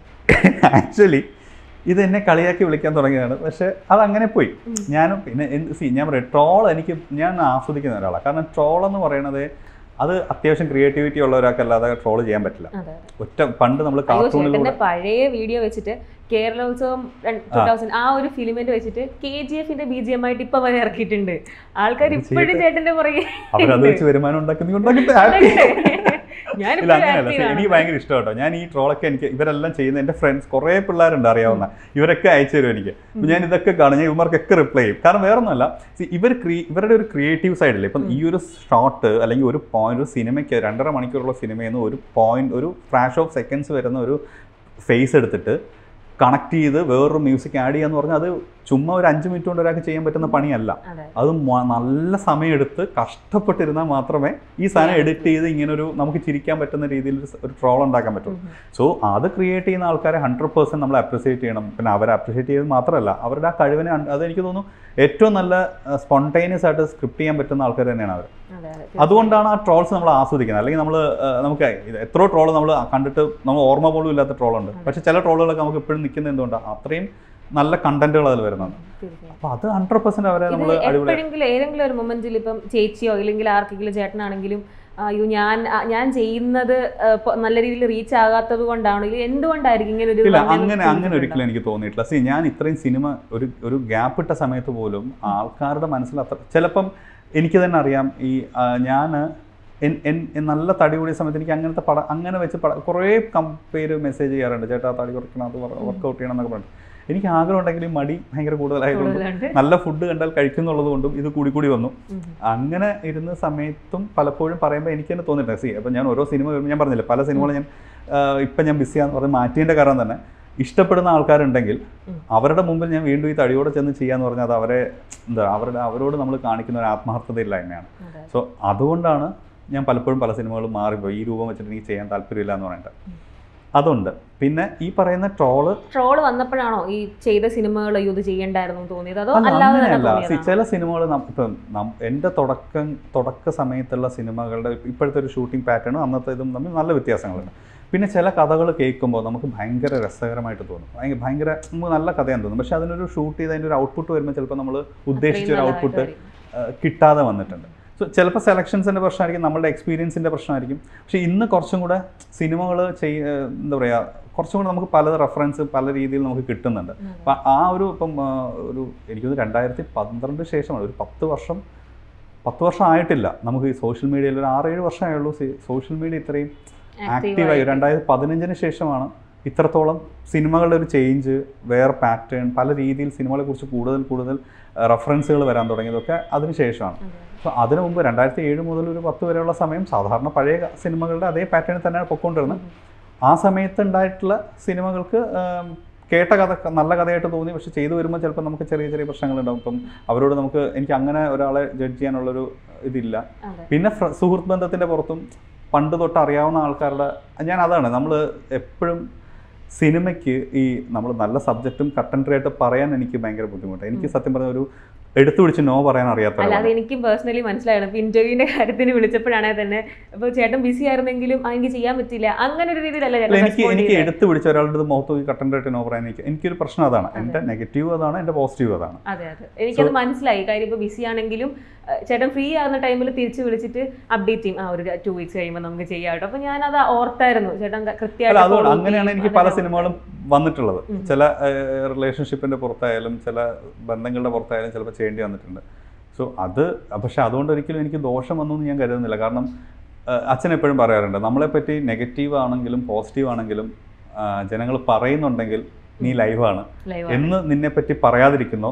ആക്ച്വലി ഇത് എന്നെ കളിയാക്കി വിളിക്കാൻ തുടങ്ങിയതാണ് പക്ഷെ അത് അങ്ങനെ പോയി ഞാനും പിന്നെ എന്ത് സി ഞാൻ പറയാം ട്രോൾ എനിക്ക് ഞാൻ ആസ്വദിക്കുന്ന ഒരാളാണ് കാരണം ട്രോൾ എന്ന് പറയണത് അത് അത്യാവശ്യം ക്രിയേറ്റിവിറ്റി ഉള്ള ഒരാൾക്ക് അല്ലാതെ ട്രോൾ ചെയ്യാൻ പറ്റില്ല അതെ ഒറ്റ പണ്ട് നമ്മൾ അയ്യോ കാർട്ടൂണിലൂടെ ചേട്ടന്റെ പഴയ വീഡിയോ വെച്ചിട്ട് കേരളോത്സവം ടൂ തൗസൻഡ് ആ ഒരു ഫിലിമിന്റെ വെച്ചിട്ട് കെ ജി എഫിന്റെ ബി ജി എം ആയിട്ട് ഇപ്പൊ വരെ ഇറക്കിയിട്ടുണ്ട് ആൾക്കാർ അത് ഇപ്പോഴും ചെയ്യട്ടെ. ചേട്ടന്റെ പുറകെ അവരത് വെച്ച് വരുമാനം ഉണ്ടാക്കുന്ന ഉണ്ടാക്കിയിട്ട് happy. ഇല്ല ഞാനിപ്പോ അങ്ങനെയല്ല See, എനിക്ക് ഭയങ്കര ഇഷ്ടം കേട്ടോ ഞാൻ ഈ ട്രോളൊക്കെ എനിക്ക് ഇവരെല്ലാം ചെയ്യുന്ന എൻ്റെ ഫ്രണ്ട്സ് കുറേ പിള്ളേരുണ്ട് അറിയാവുന്ന ഇവരൊക്കെ അയച്ചു തരും എനിക്ക് അപ്പൊ ഞാൻ ഇതൊക്കെ കാണും ഞാൻ ഇവർക്കൊക്കെ റിപ്ലൈ ചെയ്യും കാരണം വേറെ ഒന്നുമല്ല See, ഇവർ ക്രീ ഇവരുടെ ഒരു ക്രിയേറ്റീവ് സൈഡില്ലേ ഇപ്പം ഈ ഒരു ഷോട്ട് അല്ലെങ്കിൽ ഒരു പോയിന്റ് ഒരു സിനിമയ്ക്ക് രണ്ടര മണിക്കൂറുള്ള സിനിമയിൽ നിന്ന് ഒരു പോയിന്റ് ഒരു ഫ്ലാഷ് ഓഫ് സെക്കൻഡ്സ് വരുന്ന ഒരു ഫേസ് എടുത്തിട്ട് കണക്ട് ചെയ്ത് വേറൊരു മ്യൂസിക് ആഡ് ചെയ്യാന്ന് പറഞ്ഞാൽ അത് ചുമ്മാ ഒരു അഞ്ച് മിനിറ്റ് കൊണ്ട് ഒരാൾക്ക് ചെയ്യാൻ പറ്റുന്ന പണിയല്ല അതെ അത് മ- നല്ല സമയമെടുത്ത് കഷ്ടപ്പെട്ടിരുന്നാൽ മാത്രമേ ഈ സാധനം എഡിറ്റ് ചെയ്ത് ഇങ്ങനെ ഒരു നമുക്ക് ചിരിക്കാൻ പറ്റുന്ന രീതിയിൽ ഒരു സ- ഒരു ട്രോൾ ഉണ്ടാക്കാൻ പറ്റും സോ അത് ക്രിയേറ്റ് ചെയ്യുന്ന ആൾക്കാരെ ഹൺഡ്രഡ് പേഴ്സൻറ്റ് നമ്മൾ അപ്രിസിയേറ്റ് ചെയ്യണം പിന്നെ അവരെ അപ്രിസിയേറ്റ് ചെയ്ത് മാത്രമല്ല അവരുടെ ആ കഴിവിനെ un- അത് എനിക്ക് തോന്നുന്നു ഏറ്റവും നല്ല സ്പോണ്ടേനിയസ് ആയിട്ട് സ്ക്രിപ്റ്റ് ചെയ്യാൻ പറ്റുന്ന ആൾക്കാർ തന്നെയാണ് അവർ അതെ അതെ അതുകൊണ്ടാണ് ആ ട്രോൾസ് നമ്മൾ ആസ്വദിക്കുന്നത് അല്ലെങ്കിൽ നമ്മൾ നമുക്ക് ഇത് എത്രയോ ട്രോൾ നമ്മൾ കണ്ടിട്ട് നമ്മൾ ഓർമ്മ പോലും ഇല്ലാത്ത ട്രോളുണ്ട് പക്ഷെ ചില ട്രോളുകളൊക്കെ നമുക്ക് ഇപ്പോഴും നിൽക്കുന്നത് എന്തുകൊണ്ടാണ് അത്രയും നല്ല കണ്ടന്റുകൾ അതിൽ വരുന്നുണ്ട് തീർച്ചയായും അപ്പോൾ അത് ഹൺഡ്രഡ് പെർസെന്റ് അവരെ ഇത് നമ്മൾ അടിപൊളി എപ്പോഴെങ്കിലും ഏതെങ്കിലും ഒരു മൊമെന്റിൽ ഇപ്പം ചേച്ചിയോ ഇല്ലെങ്കിൽ ആർക്കെങ്കിലും ചേട്ടനാണെങ്കിലും അയ്യോ ഞാൻ ആ, ഞാൻ ചെയ്യുന്നത് ആ, ഇപ്പൊ നല്ല രീതിയിൽ റീച്ച് ആകാത്തത് കൊണ്ടാണോ ഇത് എന്തുകൊണ്ടായിരിക്കും ഇങ്ങനെ ഒരു ഇല്ല വന്നതെന്ന് അങ്ങനെ അങ്ങനെ ചിന്തിച്ചിട്ടുണ്ടോ? ഒരിക്കലും എനിക്ക് തോന്നിയിട്ടില്ല സി ഞാൻ ഇത്രയും സിനിമ ഒരു ഒരു ഗ്യാപ്പ് ഇട്ട സമയത്ത് പോലും ആൾക്കാരുടെ മനസ്സിൽ അത്ര ചിലപ്പം എനിക്ക് തന്നെ അറിയാം ഈ ഞാൻ നല്ല തടി കൂടിയ സമയത്ത് എനിക്ക് അങ്ങനത്തെ പട അങ്ങനെ വെച്ച് പട കുറേ കമ്പേര് മെസ്സേജ് ചെയ്യാറുണ്ട് ചേട്ടാ തടി കുറയ്ക്കണം അത് വർക്കൗട്ട് ചെയ്യണം എന്നൊക്കെ പറഞ്ഞു എനിക്ക് ആഗ്രഹം ഉണ്ടെങ്കിലും മടി ഭയങ്കര കൂടുതലായതുകൊണ്ട് കൂടുതലുണ്ട്. നല്ല ഫുഡ് കണ്ടാൽ കഴിക്കുന്നുള്ളത് കൊണ്ടും ഇത് കൂടി കൂടി വന്നു ഉം. അങ്ങനെ ഇരുന്ന സമയത്തും പലപ്പോഴും പറയുമ്പോൾ എനിക്ക് തന്നെ തോന്നിയിട്ടുണ്ട് സി അപ്പം ഞാൻ ഓരോ സിനിമ വരുമ്പോൾ ഞാൻ പറഞ്ഞില്ല പല സിനിമകളും ഞാൻ ആഹ് ഇപ്പം ഞാൻ ബിസിയാന്ന് പറഞ്ഞ് മാറ്റിയതിൻ്റെ കാരണം തന്നെ ഇഷ്ടപ്പെടുന്ന ആൾക്കാരുണ്ടെങ്കിൽ ഉം. അവരുടെ മുമ്പിൽ ഞാൻ വീണ്ടും ഈ തടിയോടെ ചെന്ന് ചെയ്യാന്ന് പറഞ്ഞാൽ അത് അവരെ എന്താ അവരുടെ അവരോട് നമ്മൾ കാണിക്കുന്ന ഒരു ആത്മാർത്ഥതയില്ലായ്മയാണ് അതെ. സോ അതുകൊണ്ടാണ് ഞാൻ പലപ്പോഴും പല സിനിമകളും മാറിപ്പോയി ഈ രൂപം വെച്ചിട്ട് എനിക്ക് ചെയ്യാൻ താല്പര്യമില്ല എന്ന് പറഞ്ഞിട്ട് അതുണ്ട് പിന്നെ ഈ പറയുന്ന ട്രോള് ട്രോള് വന്നപ്പോഴാണോ ഈ ചെയ്ത സിനിമകൾ ഇത് ചെയ്യണ്ടായിരുന്നു എന്ന് തോന്നിയത് അതോ അല്ല അല്ലാതെ തന്നെ അങ്ങനെയല്ല See, തോന്നിയതാണോ? ചില സിനിമകൾ ഇപ്പം നം- എൻ്റെ തുടക്കം തുടക്ക സമയത്തുള്ള സിനിമകളുടെ ഇപ്പോഴത്തെ ഒരു ഷൂട്ടിംഗ് പാറ്റേണും അന്നത്തെ ഇതും തമ്മിൽ നല്ല വ്യത്യാസങ്ങളുണ്ട് പിന്നെ ചില കഥകൾ കേൾക്കുമ്പോൾ നമുക്ക് ഭയങ്കര രസകരമായിട്ട് തോന്നും ഭയങ്കര ഭയങ്കര നമുക്ക് നല്ല കഥയാന്ന് തോന്നും പക്ഷെ അതിനൊരു ഷൂട്ട് ചെയ്ത് അതിൻ്റെ ഒരു ഔട്ട്പുട്ട് വരുമ്പോൾ ചിലപ്പോൾ നമ്മൾ ഉദ്ദേശിച്ച ഒരു അത്രയും ഔട്ട്പുട്ട് നല്ലതായിട്ട് കിട്ടാതെ വന്നിട്ടുണ്ട് സോ ചിലപ്പോൾ സെലക്ഷൻസിൻ്റെ പ്രശ്നമായിരിക്കും നമ്മളുടെ എക്സ്പീരിയൻസിൻ്റെ പ്രശ്നമായിരിക്കും പക്ഷേ ഇന്ന് കുറച്ചും കൂടെ സിനിമകൾ ചെയ് ഏഹ് എന്താ പറയുക കുറച്ചും കൂടെ നമുക്ക് പല റെഫറൻസ് പല രീതിയിൽ നമുക്ക് കിട്ടുന്നുണ്ട് അതെ. അപ്പം ആ ഒരു ഇപ്പം ആ, ഒരു എനിക്ക് തോന്നുന്നു രണ്ടായിരത്തി പന്ത്രണ്ട് ശേഷമാണ് ഒരു പത്ത് വർഷം പത്ത് വർഷം ആയിട്ടില്ല നമുക്ക് ഈ സോഷ്യൽ മീഡിയയിൽ ഒരു ആറേഴ് വർഷമേ ഉള്ളൂ സോഷ്യൽ മീഡിയ ഇത്രയും ആക്റ്റീവായി രണ്ടായിരത്തി പതിനഞ്ചിന് ശേഷമാണ് ഇത്രത്തോളം സിനിമകളുടെ ഒരു ചേഞ്ച് വേറെ പാറ്റേൺ പല രീതിയിൽ സിനിമകളെ കുറിച്ച് കൂടുതൽ കൂടുതൽ റെഫറൻസുകൾ വരാൻ തുടങ്ങിയതൊക്കെ അതിന് ശേഷമാണ് അതെ. അപ്പോൾ അതിനു മുമ്പ് രണ്ടായിരത്തി ഏഴ് മുതൽ ഒരു പത്ത് വരെയുള്ള സമയം സാധാരണ പഴയ സിനിമകളുടെ അതേ പാറ്റേണിൽ തന്നെയാണ് പൊയ്ക്കൊണ്ടിരുന്നത് ആ സമയത്ത് ഉണ്ടായിട്ടുള്ള സിനിമകൾക്ക് ആം, കേട്ട കഥ നല്ല കഥയായിട്ട് തോന്നി പക്ഷെ ചെയ്തു വരുമ്പോൾ ചിലപ്പോൾ നമുക്ക് ചെറിയ ചെറിയ പ്രശ്നങ്ങളുണ്ടാവും ഇപ്പം അവരോട് നമുക്ക് എനിക്ക് അങ്ങനെ ഒരാളെ ജഡ്ജ് ചെയ്യാനുള്ളൊരു ഇതില്ല അതെ. പിന്നെ ഫ്ര- സുഹൃത്ത് ബന്ധത്തിൻ്റെ പുറത്തും പണ്ട് തൊട്ട് അറിയാവുന്ന ആൾക്കാരുടെ ഞാൻ അതാണ് നമ്മൾ എപ്പോഴും സിനിമയ്ക്ക് ഈ നമ്മൾ നല്ല സബ്ജക്റ്റും കട്ടൻട്രി ആയിട്ട് പറയാൻ എനിക്ക് ഭയങ്കര ബുദ്ധിമുട്ടാണ് എനിക്ക് സത്യം പറഞ്ഞ ഒരു എടുത്തു പിടിച്ച് നോ പറയാൻ അറിയാത്ത അല്ലാതെ ഒരാളാണ്. എനിക്കും പേഴ്സണലി മനസ്സിലായിരുന്നു ഇപ്പൊ ഇന്റർവ്യൂവിന്റെ കാര്യത്തിന് വിളിച്ചപ്പോഴാണെങ്കിൽ തന്നെ ഇപ്പൊ ചേട്ടൻ ബിസി ആയിരുന്നെങ്കിലും ആ, എനിക്ക് ചെയ്യാൻ പറ്റില്ല അങ്ങനെ ഒരു രീതിയിലല്ല അല്ല, ചേട്ടൻ എനിക്ക് respond എനിക്ക് ചെയ്തത്. എടുത്തു പിടിച്ച ഒരാളുടെ അടുത്ത് മുഖത്ത് പോയി കട്ടൻ റേറ്റ് നോ പറയാൻ എനിക്ക് എനിക്കൊരു പ്രശ്നം അതാണ് എൻ്റെ നെഗറ്റീവ് അതാണ് എൻ്റെ പോസിറ്റീവ് അതാണ് അതെ അതെ എനിക്കത് മനസ്സിലായി കാര്യം ഇപ്പൊ ബിസി ആണെങ്കിലും ആ, ചേട്ടൻ ഫ്രീ ആകുന്ന ടൈമിൽ തിരിച്ച് വിളിച്ചിട്ട് അപ്ഡേറ്റ് ചെയ്യും ആ ഒരു ടു വീക്സ് കഴിയുമ്പോൾ നമുക്ക് ചെയ്യാം കേട്ടോ അപ്പൊ ഞാനത് ഓർത്തായിരുന്നു ചേട്ടൻ അല്ല കൃത്യമായിട്ട് അതുകൊണ്ട് follow അങ്ങനെയാണ് ചെയ്യും. എനിക്ക് അതെ, പല അതെ. സിനിമകളും വന്നിട്ടുള്ളത് ഉം. ചില റിലേഷൻഷിപ്പിൻ്റെ പുറത്തായാലും ചില ബന്ധങ്ങളുടെ പുറത്തായാലും ചിലപ്പോൾ ചെയ്യേണ്ടി വന്നിട്ടുണ്ട് സോ അത് പക്ഷെ അതുകൊണ്ട് ഒരിക്കലും എനിക്ക് ദോഷം വന്നു എന്ന് ഞാൻ കരുതുന്നില്ല കാരണം ഏഹ്, അച്ഛൻ എപ്പോഴും പറയാറുണ്ട് നമ്മളെപ്പറ്റി നെഗറ്റീവ് ആണെങ്കിലും പോസിറ്റീവ് ആണെങ്കിലും ജനങ്ങൾ പറയുന്നുണ്ടെങ്കിൽ നീ ലൈവാണ് Live ആണ്. എന്ന് നിന്നെപ്പറ്റി പറയാതിരിക്കുന്നോ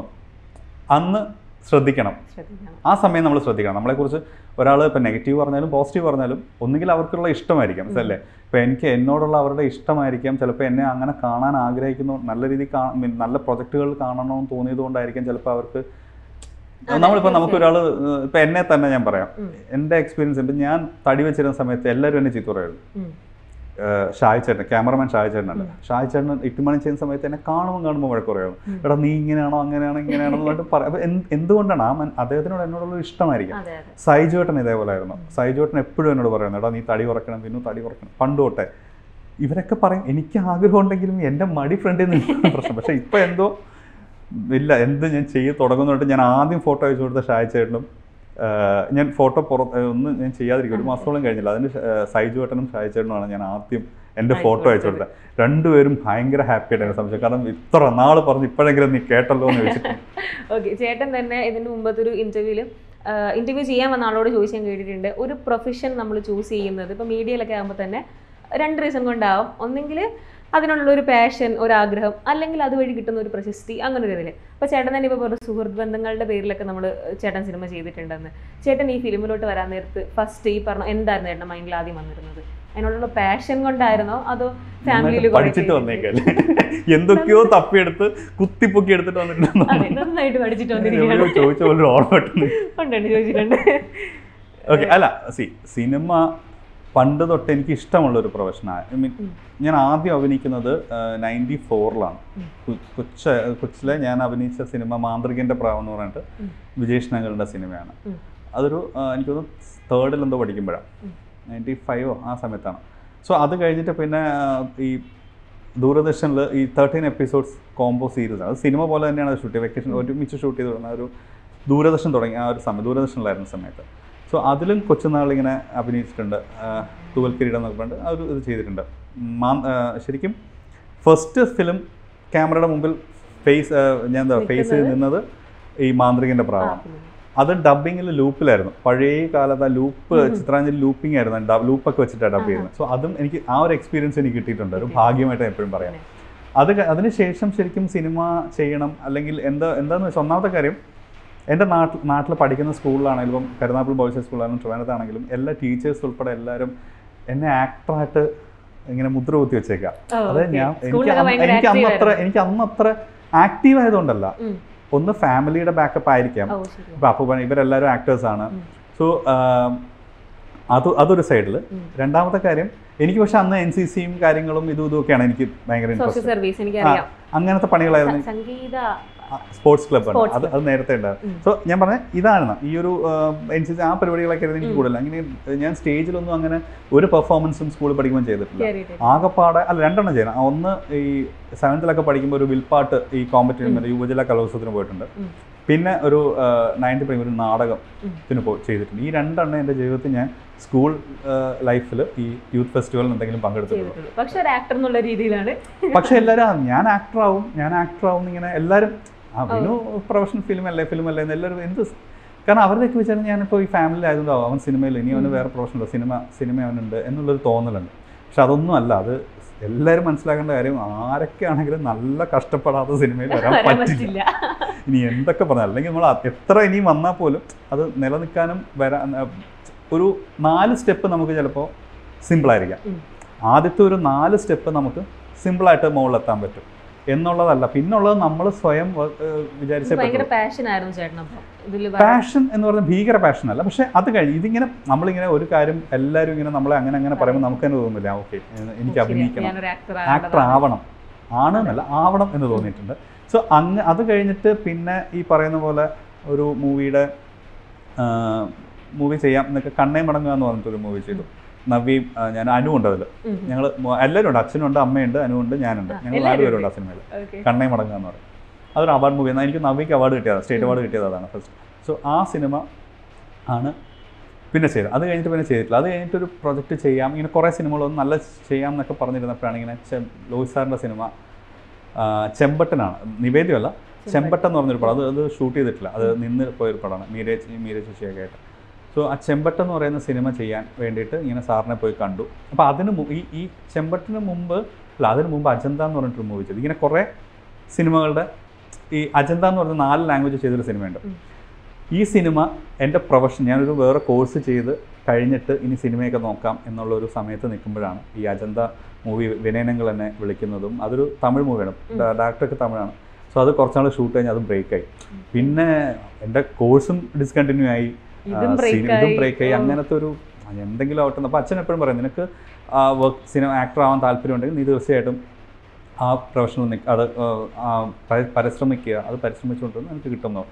അന്ന് ശ്രദ്ധിക്കണം ശ്രദ്ധിക്കണം ആ സമയം നമ്മൾ ശ്രദ്ധിക്കണം നമ്മളെക്കുറിച്ച് ഒരാൾ ഇപ്പം നെഗറ്റീവ് പറഞ്ഞാലും പോസിറ്റീവ് പറഞ്ഞാലും ഒന്നുകിൽ അവർക്കുള്ള ഇഷ്ടമായിരിക്കാം അല്ലേ ഇപ്പം എനിക്ക് എന്നോടുള്ള അവരുടെ ഇഷ്ടമായിരിക്കാം ചിലപ്പോൾ എന്നെ അങ്ങനെ കാണാൻ ആഗ്രഹിക്കുന്നു നല്ല രീതിയിൽ കാ മീൻ നല്ല പ്രൊജക്റ്റുകൾ കാണണമെന്ന് തോന്നിയത് കൊണ്ടായിരിക്കും ചിലപ്പോൾ അവർക്ക് അതെ, നമ്മളിപ്പോൾ നമുക്കൊരാൾ ഇപ്പം എന്നെ തന്നെ ഞാൻ പറയാം ഉം. എൻ്റെ എക്സ്പീരിയൻസ് ഇപ്പം ഞാൻ തടി വെച്ചിരുന്ന സമയത്ത് എല്ലാവരും എന്നെ ചീത്ത പറയുള്ളൂ ഉം. ഷായ് ചേട്ടൻ ക്യാമറമാൻ ഷായ് ചേട്ടനുണ്ട് ഷായ് ചേട്ടൻ ഇട്ടുമണി ചെയ്യുന്ന സമയത്ത് എന്നെ കാണുമ്പോൾ കാണുമ്പോൾ വഴക്ക് പറയുള്ളൂ ഉം. എടാ നീ ഇങ്ങനെയാണോ അങ്ങനെയാണോ ഇങ്ങനെയാണോ എന്ന് പറഞ്ഞിട്ട് പറയാം അപ്പം എന്ത് എന്തുകൊണ്ടാണ് ആ മൻ- അദ്ദേഹത്തിനോട് എന്നോടുള്ള ഒരു ഇഷ്ടമായിരിക്കും അതെ അതെ സൈജുവേട്ടൻ ഇതേപോലെ ആയിരുന്നു സൈജുവേട്ടൻ എപ്പോഴും എന്നോട് പറയുന്നത് എടാ നീ തടി കുറയ്ക്കണം പിന്നെ തടി കുറയ്ക്കണം പണ്ട് തൊട്ടേ ഇവരൊക്കെ പറയും എനിക്ക് ആഗ്രഹം ഉണ്ടെങ്കിലും എൻ്റെ മടി ഫ്രണ്ടിൽ നിന്ന് പ്രശ്നം പക്ഷേ ഇപ്പം എന്തോ ഇല്ല എന്ത് ഞാൻ ചെയ്ത് തുടങ്ങുന്നതായിട്ട് ഞാൻ ആദ്യം ഫോട്ടോ അയച്ചു കൊടുത്ത ഷായ് ചേട്ടനും ആഹ് ഞാൻ ഫോട്ടോ പുറത്ത് ഒന്നും ഞാൻ ചെയ്യാതിരിക്കും ഒരു മാസത്തോളം കഴിഞ്ഞില്ല അതിന് ശ- ആഹ് സൈജു ഏട്ടനും ഷായിച്ചേട്ടനുമാണ് ഞാൻ ആദ്യം എൻ്റെ അയച്ചു ഫോട്ടോ അയച്ചു കൊടുത്തത് രണ്ടുപേരും ഭയങ്കര ഹാപ്പി ആയിട്ട് എന്നെ സംശയം കാരണം ഇത്ര നാൾ പറഞ്ഞ് ഇപ്പോഴെങ്കിലും നീ കേട്ടല്ലോ എന്ന് ചോദിച്ചിട്ട് ഓക്കെ ചേട്ടൻ തന്നെ ഇതിന് മുമ്പത്തെ ഒരു ഇന്റർവ്യൂവിൽ ഇന്റർവ്യൂ ചെയ്യാൻ വന്ന ആളോട് ചോദിച്ച് ഞാൻ കേട്ടിട്ടുണ്ട് ഒരു പ്രൊഫഷൻ നമ്മൾ ചൂസ് ചെയ്യുന്നത് ഇപ്പോൾ മീഡിയയിലൊക്കെ ആകുമ്പോൾ തന്നെ രണ്ട് റീസൺ കൊണ്ടാവും ഒന്നെങ്കിൽ അതിനുള്ള ഒരു പാഷൻ ഒരു ആഗ്രഹം അല്ലെങ്കിൽ അതുവഴി കിട്ടുന്ന ഒരു പ്രശസ്തി അങ്ങനെ ഒരു ഇതിൽ അപ്പോൾ ചേട്ടൻ തന്നെ ഇപ്പോൾ പറഞ്ഞു സുഹൃത്ത് ബന്ധങ്ങളുടെ പേരിലൊക്കെ നമ്മൾ ചേട്ടൻ സിനിമ ചെയ്തിട്ടുണ്ടെന്ന് ചേട്ടൻ ഈ ഫിലിമിലോട്ട് വരാൻ നേരത്ത് ഫസ്റ്റ് ഈ പറഞ്ഞ എന്തായിരുന്നു ചേട്ടൻ മൈൻഡിൽ ആദ്യം വന്നിരുന്നത് അതിനോടുള്ള പാഷൻ കൊണ്ടായിരുന്നോ അതോ ഫാമിലിയിൽ നന്നായിട്ട് പഠിച്ചിട്ട് വന്നേക്കല്ലേ എന്തൊക്കെയോ തപ്പിയെടുത്ത് കുത്തിപ്പൊക്കി എടുത്തിട്ട് വന്നിട്ടുണ്ടെന്ന് അതെ നന്നായിട്ട് പഠിച്ചിട്ട് വന്നിരിക്കുകയാണ് എവിടെയോ ചോദിച്ച പോലെ ഓർമ്മ കിട്ടുന്നു ഉണ്ടുണ്ട് ചോദിച്ചിട്ടുണ്ട് ഓക്കെ അല്ല സി സിനിമ പണ്ട് തൊട്ട് എനിക്ക് ഇഷ്ടമുള്ള ഒരു പ്രൊഫഷനാണ് ഐ മീൻ ഉം. ഞാൻ ആദ്യം അഭിനയിക്കുന്നത് നയൻറ്റി ഫോറിലാണ് ഉം. കൊച്ച കൊച്ചിലെ ഞാൻ അഭിനയിച്ച സിനിമ മാന്ത്രികൻ്റെ പ്രാവ് എന്ന് പറഞ്ഞിട്ട് ഉം. വിജേഷ് നഗറിൻ്റെ സിനിമയാണ് ഉം. അതൊരു ആ, എനിക്ക് തോന്നുന്നു തേർഡിൽ എന്തോ പഠിക്കുമ്പോഴാണ് ഉം. നയൻറ്റി ഫൈവോ ആ സമയത്താണ് സോ അത് കഴിഞ്ഞിട്ട് പിന്നെ ആ, ഈ ദൂരദർശനിൽ ഈ തേർട്ടീൻ എപ്പിസോഡ്സ് കോംബോ സീരീസ് ആണ് അത് സിനിമ പോലെ തന്നെയാണ് അത് ഷൂട്ട് ചെയ്തത് വെക്കേഷൻ ഒരുമിച്ച് ഷൂട്ട് ചെയ്ത് തുടങ്ങുന്ന ഒരു ദൂരദർശൻ തുടങ്ങി ആ ഒരു സമയം ദൂരദർശനിലായിരുന്ന സമയത്ത് സോ അതിലും കൊച്ചുനാൾ ഇങ്ങനെ അഭിനയിച്ചിട്ടുണ്ട് ആ, തൂവൽ കിരീടം എന്നൊക്കെ പറഞ്ഞിട്ട് ആ ഒരു ഇത് ചെയ്തിട്ടുണ്ട് മാ- ആ, ശരിക്കും ഫസ്റ്റ് ഫിലിം ക്യാമറയുടെ മുമ്പിൽ ഫേസ് ഞാൻ എന്താ ഫേസ് ചെയ്ത് നിന്നത് ഈ മാന്ത്രികൻ്റെ പ്രാവാണ് അത് ഡബിങ്ങിൽ ലൂപ്പിലായിരുന്നു പഴയ കാലത്ത് ആ ലൂപ്പ് ചിത്രാഞ്ജലി ലൂപ്പിംഗ് ആയിരുന്നു ലൂപ്പൊക്കെ വെച്ചിട്ടാണ് ഡബ് ചെയ്യുന്നത് സോ അതും എനിക്ക് ആ ഒരു എക്സ്പീരിയൻസ് എനിക്ക് കിട്ടിയിട്ടുണ്ട് ഒരു ഭാഗ്യമായിട്ട് എപ്പോഴും പറയാം അത് ക- അതിനുശേഷം ശരിക്കും സിനിമ ചെയ്യണം അല്ലെങ്കിൽ എന്താ എന്താന്ന് വെച്ചാൽ ഒന്നാമത്തെ കാര്യം എൻ്റെ നാട്ടിൽ നാട്ടിൽ പഠിക്കുന്ന സ്കൂളിലാണെങ്കിലും ഇപ്പം കരുനാപ്പിൾ ബോയ്സ് സ്കൂളാണെങ്കിലും ട്രിവാൻഡത്താണെങ്കിലും എല്ലാ ടീച്ചേഴ്സ് ഉൾപ്പെടെ എല്ലാവരും എന്നെ ആക്ടറായിട്ട് ഇങ്ങനെ മുദ്ര കുത്തി വെച്ചേക്കാം ഓ, അത് okay. ഞാൻ എനിക്ക് സ്കൂളിലൊക്കെ അന്ന് ഭയങ്കര എനിക്ക് അന്ന് active അത്ര എനിക്ക് അന്ന് അത്ര ആക്റ്റീവ് ആയതുകൊണ്ടല്ല ഉം. ഒന്ന് ഫാമിലിയുടെ ബാക്കപ്പ് ആയിരിക്കാം ഓ ശരി ഇപ്പൊ അപ്പൂപ്പൻ ഇവരെല്ലാവരും ആക്ടേഴ്സ് ആണ് ഉം. സോ അത് അതൊരു സൈഡിൽ ഉം. രണ്ടാമത്തെ കാര്യം എനിക്ക് പക്ഷെ അന്ന് എൻ സി സിയും കാര്യങ്ങളും ഇതും ഇതും ഒക്കെയാണ് എനിക്ക് ഭയങ്കര സോഷ്യൽ ഇൻട്രസ്റ്റ് സർവീസ് എനിക്കറിയാം അങ്ങനത്തെ പണികളായിരുന്നു സ- സംഗീത സ്പോർട്സ് ക്ലബ് ആണ് Sports അത് അത് നേരത്തെ ഉണ്ടായിരുന്നു ഉം. സോ ഞാൻ പറഞ്ഞ ഇതാണ് ഈ ഒരു എൻ സി സി ആ പരിപാടികളൊക്കെ ആയിരുന്നു എനിക്ക് കൂടുതൽ അങ്ങനെ ഞാൻ സ്റ്റേജിലൊന്നും അങ്ങനെ ഒരു പെർഫോമൻസും സ്കൂളിൽ പഠിക്കുമ്പോൾ ചെയ്തിട്ടില്ല കേറിയിട്ട് ആകെപ്പാടെ അല്ല രണ്ടെണ്ണം ചെയ്യണം ആ, ഒന്ന് ഈ സെവൻത്തിലൊക്കെ പഠിക്കുമ്പോൾ ഒരു വിൽപ്പാട്ട് ഈ കോമ്പറ്റീഷൻ യുവജല കലോത്സവത്തിന് പോയിട്ടുണ്ട് ഉം. പിന്നെ ഒരു നയൻത്ത് പ്രൈം ഒരു നാടകം ഉം. ത്തിന് പോയി ചെയ്തിട്ടുണ്ട് ഈ രണ്ടെണ്ണം എൻ്റെ ജീവിതത്തിൽ ഞാൻ സ്കൂൾ ലൈഫിൽ ഈ യൂത്ത് ഫെസ്റ്റിവലിൽ എന്തെങ്കിലും പങ്കെടുത്തിട്ടുള്ളൂ ചെയ്തിട്ടുള്ളൂ പക്ഷെ ഒരു ആക്ടർ എന്നുള്ള രീതിയിലാണ് പക്ഷെ എല്ലാവരും ആ, ഞാൻ ആക്ടർ ആവും ഞാൻ ആക്ടർ ആവും ഇങ്ങനെ എല്ലാവരും ആ വിനു പ്രൊഫഷണൽ ഫിലിം അല്ലേ ഫിലിം അല്ലേ എന്ന് എല്ലാവരും എന്ത് സ്- കാരണം അവരുടെയൊക്കെ വെച്ചാൽ ഞാനിപ്പോൾ ഈ ഫാമിലി ആയതുകൊണ്ടാവും അവൻ സിനിമയിൽ ഇനി അവന് വേറെ പ്രൊഫഷനല്ലോ സിനിമ സിനിമ അവനുണ്ട് എന്നുള്ളൊരു തോന്നലുണ്ട് പക്ഷെ അതൊന്നും അല്ല അത് എല്ലാവരും മനസ്സിലാക്കേണ്ട കാര്യം ആരൊക്കെ ആണെങ്കിലും നല്ല കഷ്ടപ്പെടാത്ത സിനിമയിൽ വരാൻ വരാൻ പറ്റില്ല പറ്റില്ല ഇനി എന്തൊക്കെ പറഞ്ഞാൽ അല്ലെങ്കിൽ നമ്മൾ എത്ര ഇനി വന്നാൽ പോലും അത് നിലനിൽക്കാനും വരാൻ ഒരു നാല് സ്റ്റെപ്പ് നമുക്ക് ചിലപ്പോൾ സിമ്പിളായിരിക്കാം ഉം. ആദ്യത്തെ ഒരു നാല് സ്റ്റെപ്പ് നമുക്ക് സിമ്പിളായിട്ട് മുകളിലെത്താൻ പറ്റും എന്നുള്ളതല്ല പിന്നുള്ളത് നമ്മൾ സ്വയം ഏഹ്, വിചാരിച്ചേ ഭയങ്കര പറ്റുള്ളൂ പാഷൻ ആയിരുന്നു ചേട്ടൻ അപ്പം ഇതിൽ പാഷൻ എന്ന് പറഞ്ഞാൽ ഭീകര പാഷൻ അല്ല പക്ഷെ അത് കഴിഞ്ഞ് ഇതിങ്ങനെ നമ്മളിങ്ങനെ ഒരു കാര്യം എല്ലാവരും ഇങ്ങനെ നമ്മളെ അങ്ങനെ അങ്ങനെ പറയുമ്പോൾ നമുക്ക് തന്നെ തോന്നുന്നില്ല ഓക്കെ എനിക്ക് അഭിനയിക്കണം ഞാനൊരു ആക്ടർ ആക്ടർ ആവണം ആണ് എന്നല്ല ആവണം എന്ന് തോന്നിയിട്ടുണ്ട് സോ അങ്ങ് അത് കഴിഞ്ഞിട്ട് പിന്നെ ഈ പറയുന്ന പോലെ ഒരു മൂവിയുടെ മൂവി ചെയ്യാം എന്നൊക്കെ കണ്ണേ മടങ്ങുക എന്ന് പറഞ്ഞിട്ടൊരു മൂവി ചെയ്തു നവീം ആ, ഞാൻ അനു ഉണ്ട് അതിൽ ഞങ്ങൾ എല്ലാവരും ഉണ്ട് അച്ഛനുണ്ട് അമ്മയുണ്ട് അനുണ്ട് ഞാനുണ്ട് ആ, ഞങ്ങൾ എല്ലാവരും നാലുപേരുണ്ട് ആ സിനിമയിൽ ഓക്കെ കണ്ണേ മടങ്ങുക എന്ന് പറയും അതൊരു അവാർഡ് മൂവി എന്നാൽ എനിക്ക് നവിക്ക് അവാർഡ് കിട്ടിയതാണ് സ്റ്റേറ്റ് അവാർഡ് കിട്ടിയത് അതാണ് ഫസ്റ്റ് സോ ആ സിനിമ ആണ് പിന്നെ ചെയ്തത് അത് കഴിഞ്ഞിട്ട് പിന്നെ ചെയ്തിട്ടില്ല അത് കഴിഞ്ഞിട്ട് ഒരു പ്രൊജക്റ്റ് ചെയ്യാം ഇങ്ങനെ കുറേ സിനിമകളൊന്നും നല്ല ചെയ്യാം എന്നൊക്കെ പറഞ്ഞിരുന്നപ്പോഴാണ് ഇങ്ങനെ ചെ ലോഹിത് സാറിൻ്റെ സിനിമ ആ, ചെമ്പട്ടനാണ് നിവേദ്യമല്ല ചെമ്പട്ടൻ എന്ന് പറഞ്ഞൊരു പടം അത് അത് ഷൂട്ട് ചെയ്തിട്ടില്ല അത് നിന്ന് പോയൊരു പടമാണ് മീരേജ് മീരേജ് ശശിയൊക്കെ ആയിട്ട് സോ ആ ചെമ്പട്ടൻ എന്ന് പറയുന്ന സിനിമ ചെയ്യാൻ വേണ്ടിയിട്ട് ഇങ്ങനെ സാറിനെ പോയി കണ്ടു അപ്പോൾ അതിന് മു- ഈ ഈ ചെമ്പട്ടിന് മുമ്പ് അല്ല അതിന് മുമ്പ് അജന്ത എന്ന് പറഞ്ഞിട്ടൊരു മൂവി ചെയ്തു ഇങ്ങനെ കുറേ സിനിമകളുടെ ഈ അജന്ത എന്ന് പറഞ്ഞ നാല് ലാംഗ്വേജ് ചെയ്തൊരു സിനിമയുണ്ട് ഉം. ഈ സിനിമ എൻ്റെ പ്രൊഫഷൻ ഞാനൊരു വേറെ കോഴ്സ് ചെയ്ത് കഴിഞ്ഞിട്ട് ഇനി സിനിമയൊക്കെ നോക്കാം എന്നുള്ള ഒരു സമയത്ത് നിൽക്കുമ്പോഴാണ് ഈ അജന്ത മൂവി വിനയനങ്ങൾ എന്നെ വിളിക്കുന്നതും അതൊരു തമിഴ് മൂവിയാണ് ഡയറക്ടറൊക്കെ തമിഴാണ് സോ അത് കുറച്ചാൾ ഷൂട്ട് കഴിഞ്ഞ് അത് ബ്രേക്കായി പിന്നെ എൻ്റെ കോഴ്സും ഡിസ്കണ്ടിന്യൂ ആയി ഇതും ആ, break സിനി- ഇതും ആയി. ബ്രേക്ക് ആയി ഓ. അങ്ങനത്തെ ഒരു ആ, എന്തെങ്കിലും ആവട്ടെ അപ്പോൾ അച്ഛൻ എപ്പോഴും പറയും നിനക്ക് ആ വർക്ക് സിനിമ ആക്ടർ ആവാൻ താല്പര്യമുണ്ടെങ്കിൽ നീ തീർച്ചയായിട്ടും ആ പ്രൊഫഷണൽ നിൽക്കുക അത് ആ, ആ, പരി- പരിശ്രമിക്കുക അത് പരിശ്രമിച്ചുകൊണ്ടിരുന്ന് എനിക്ക് കിട്ടുന്നു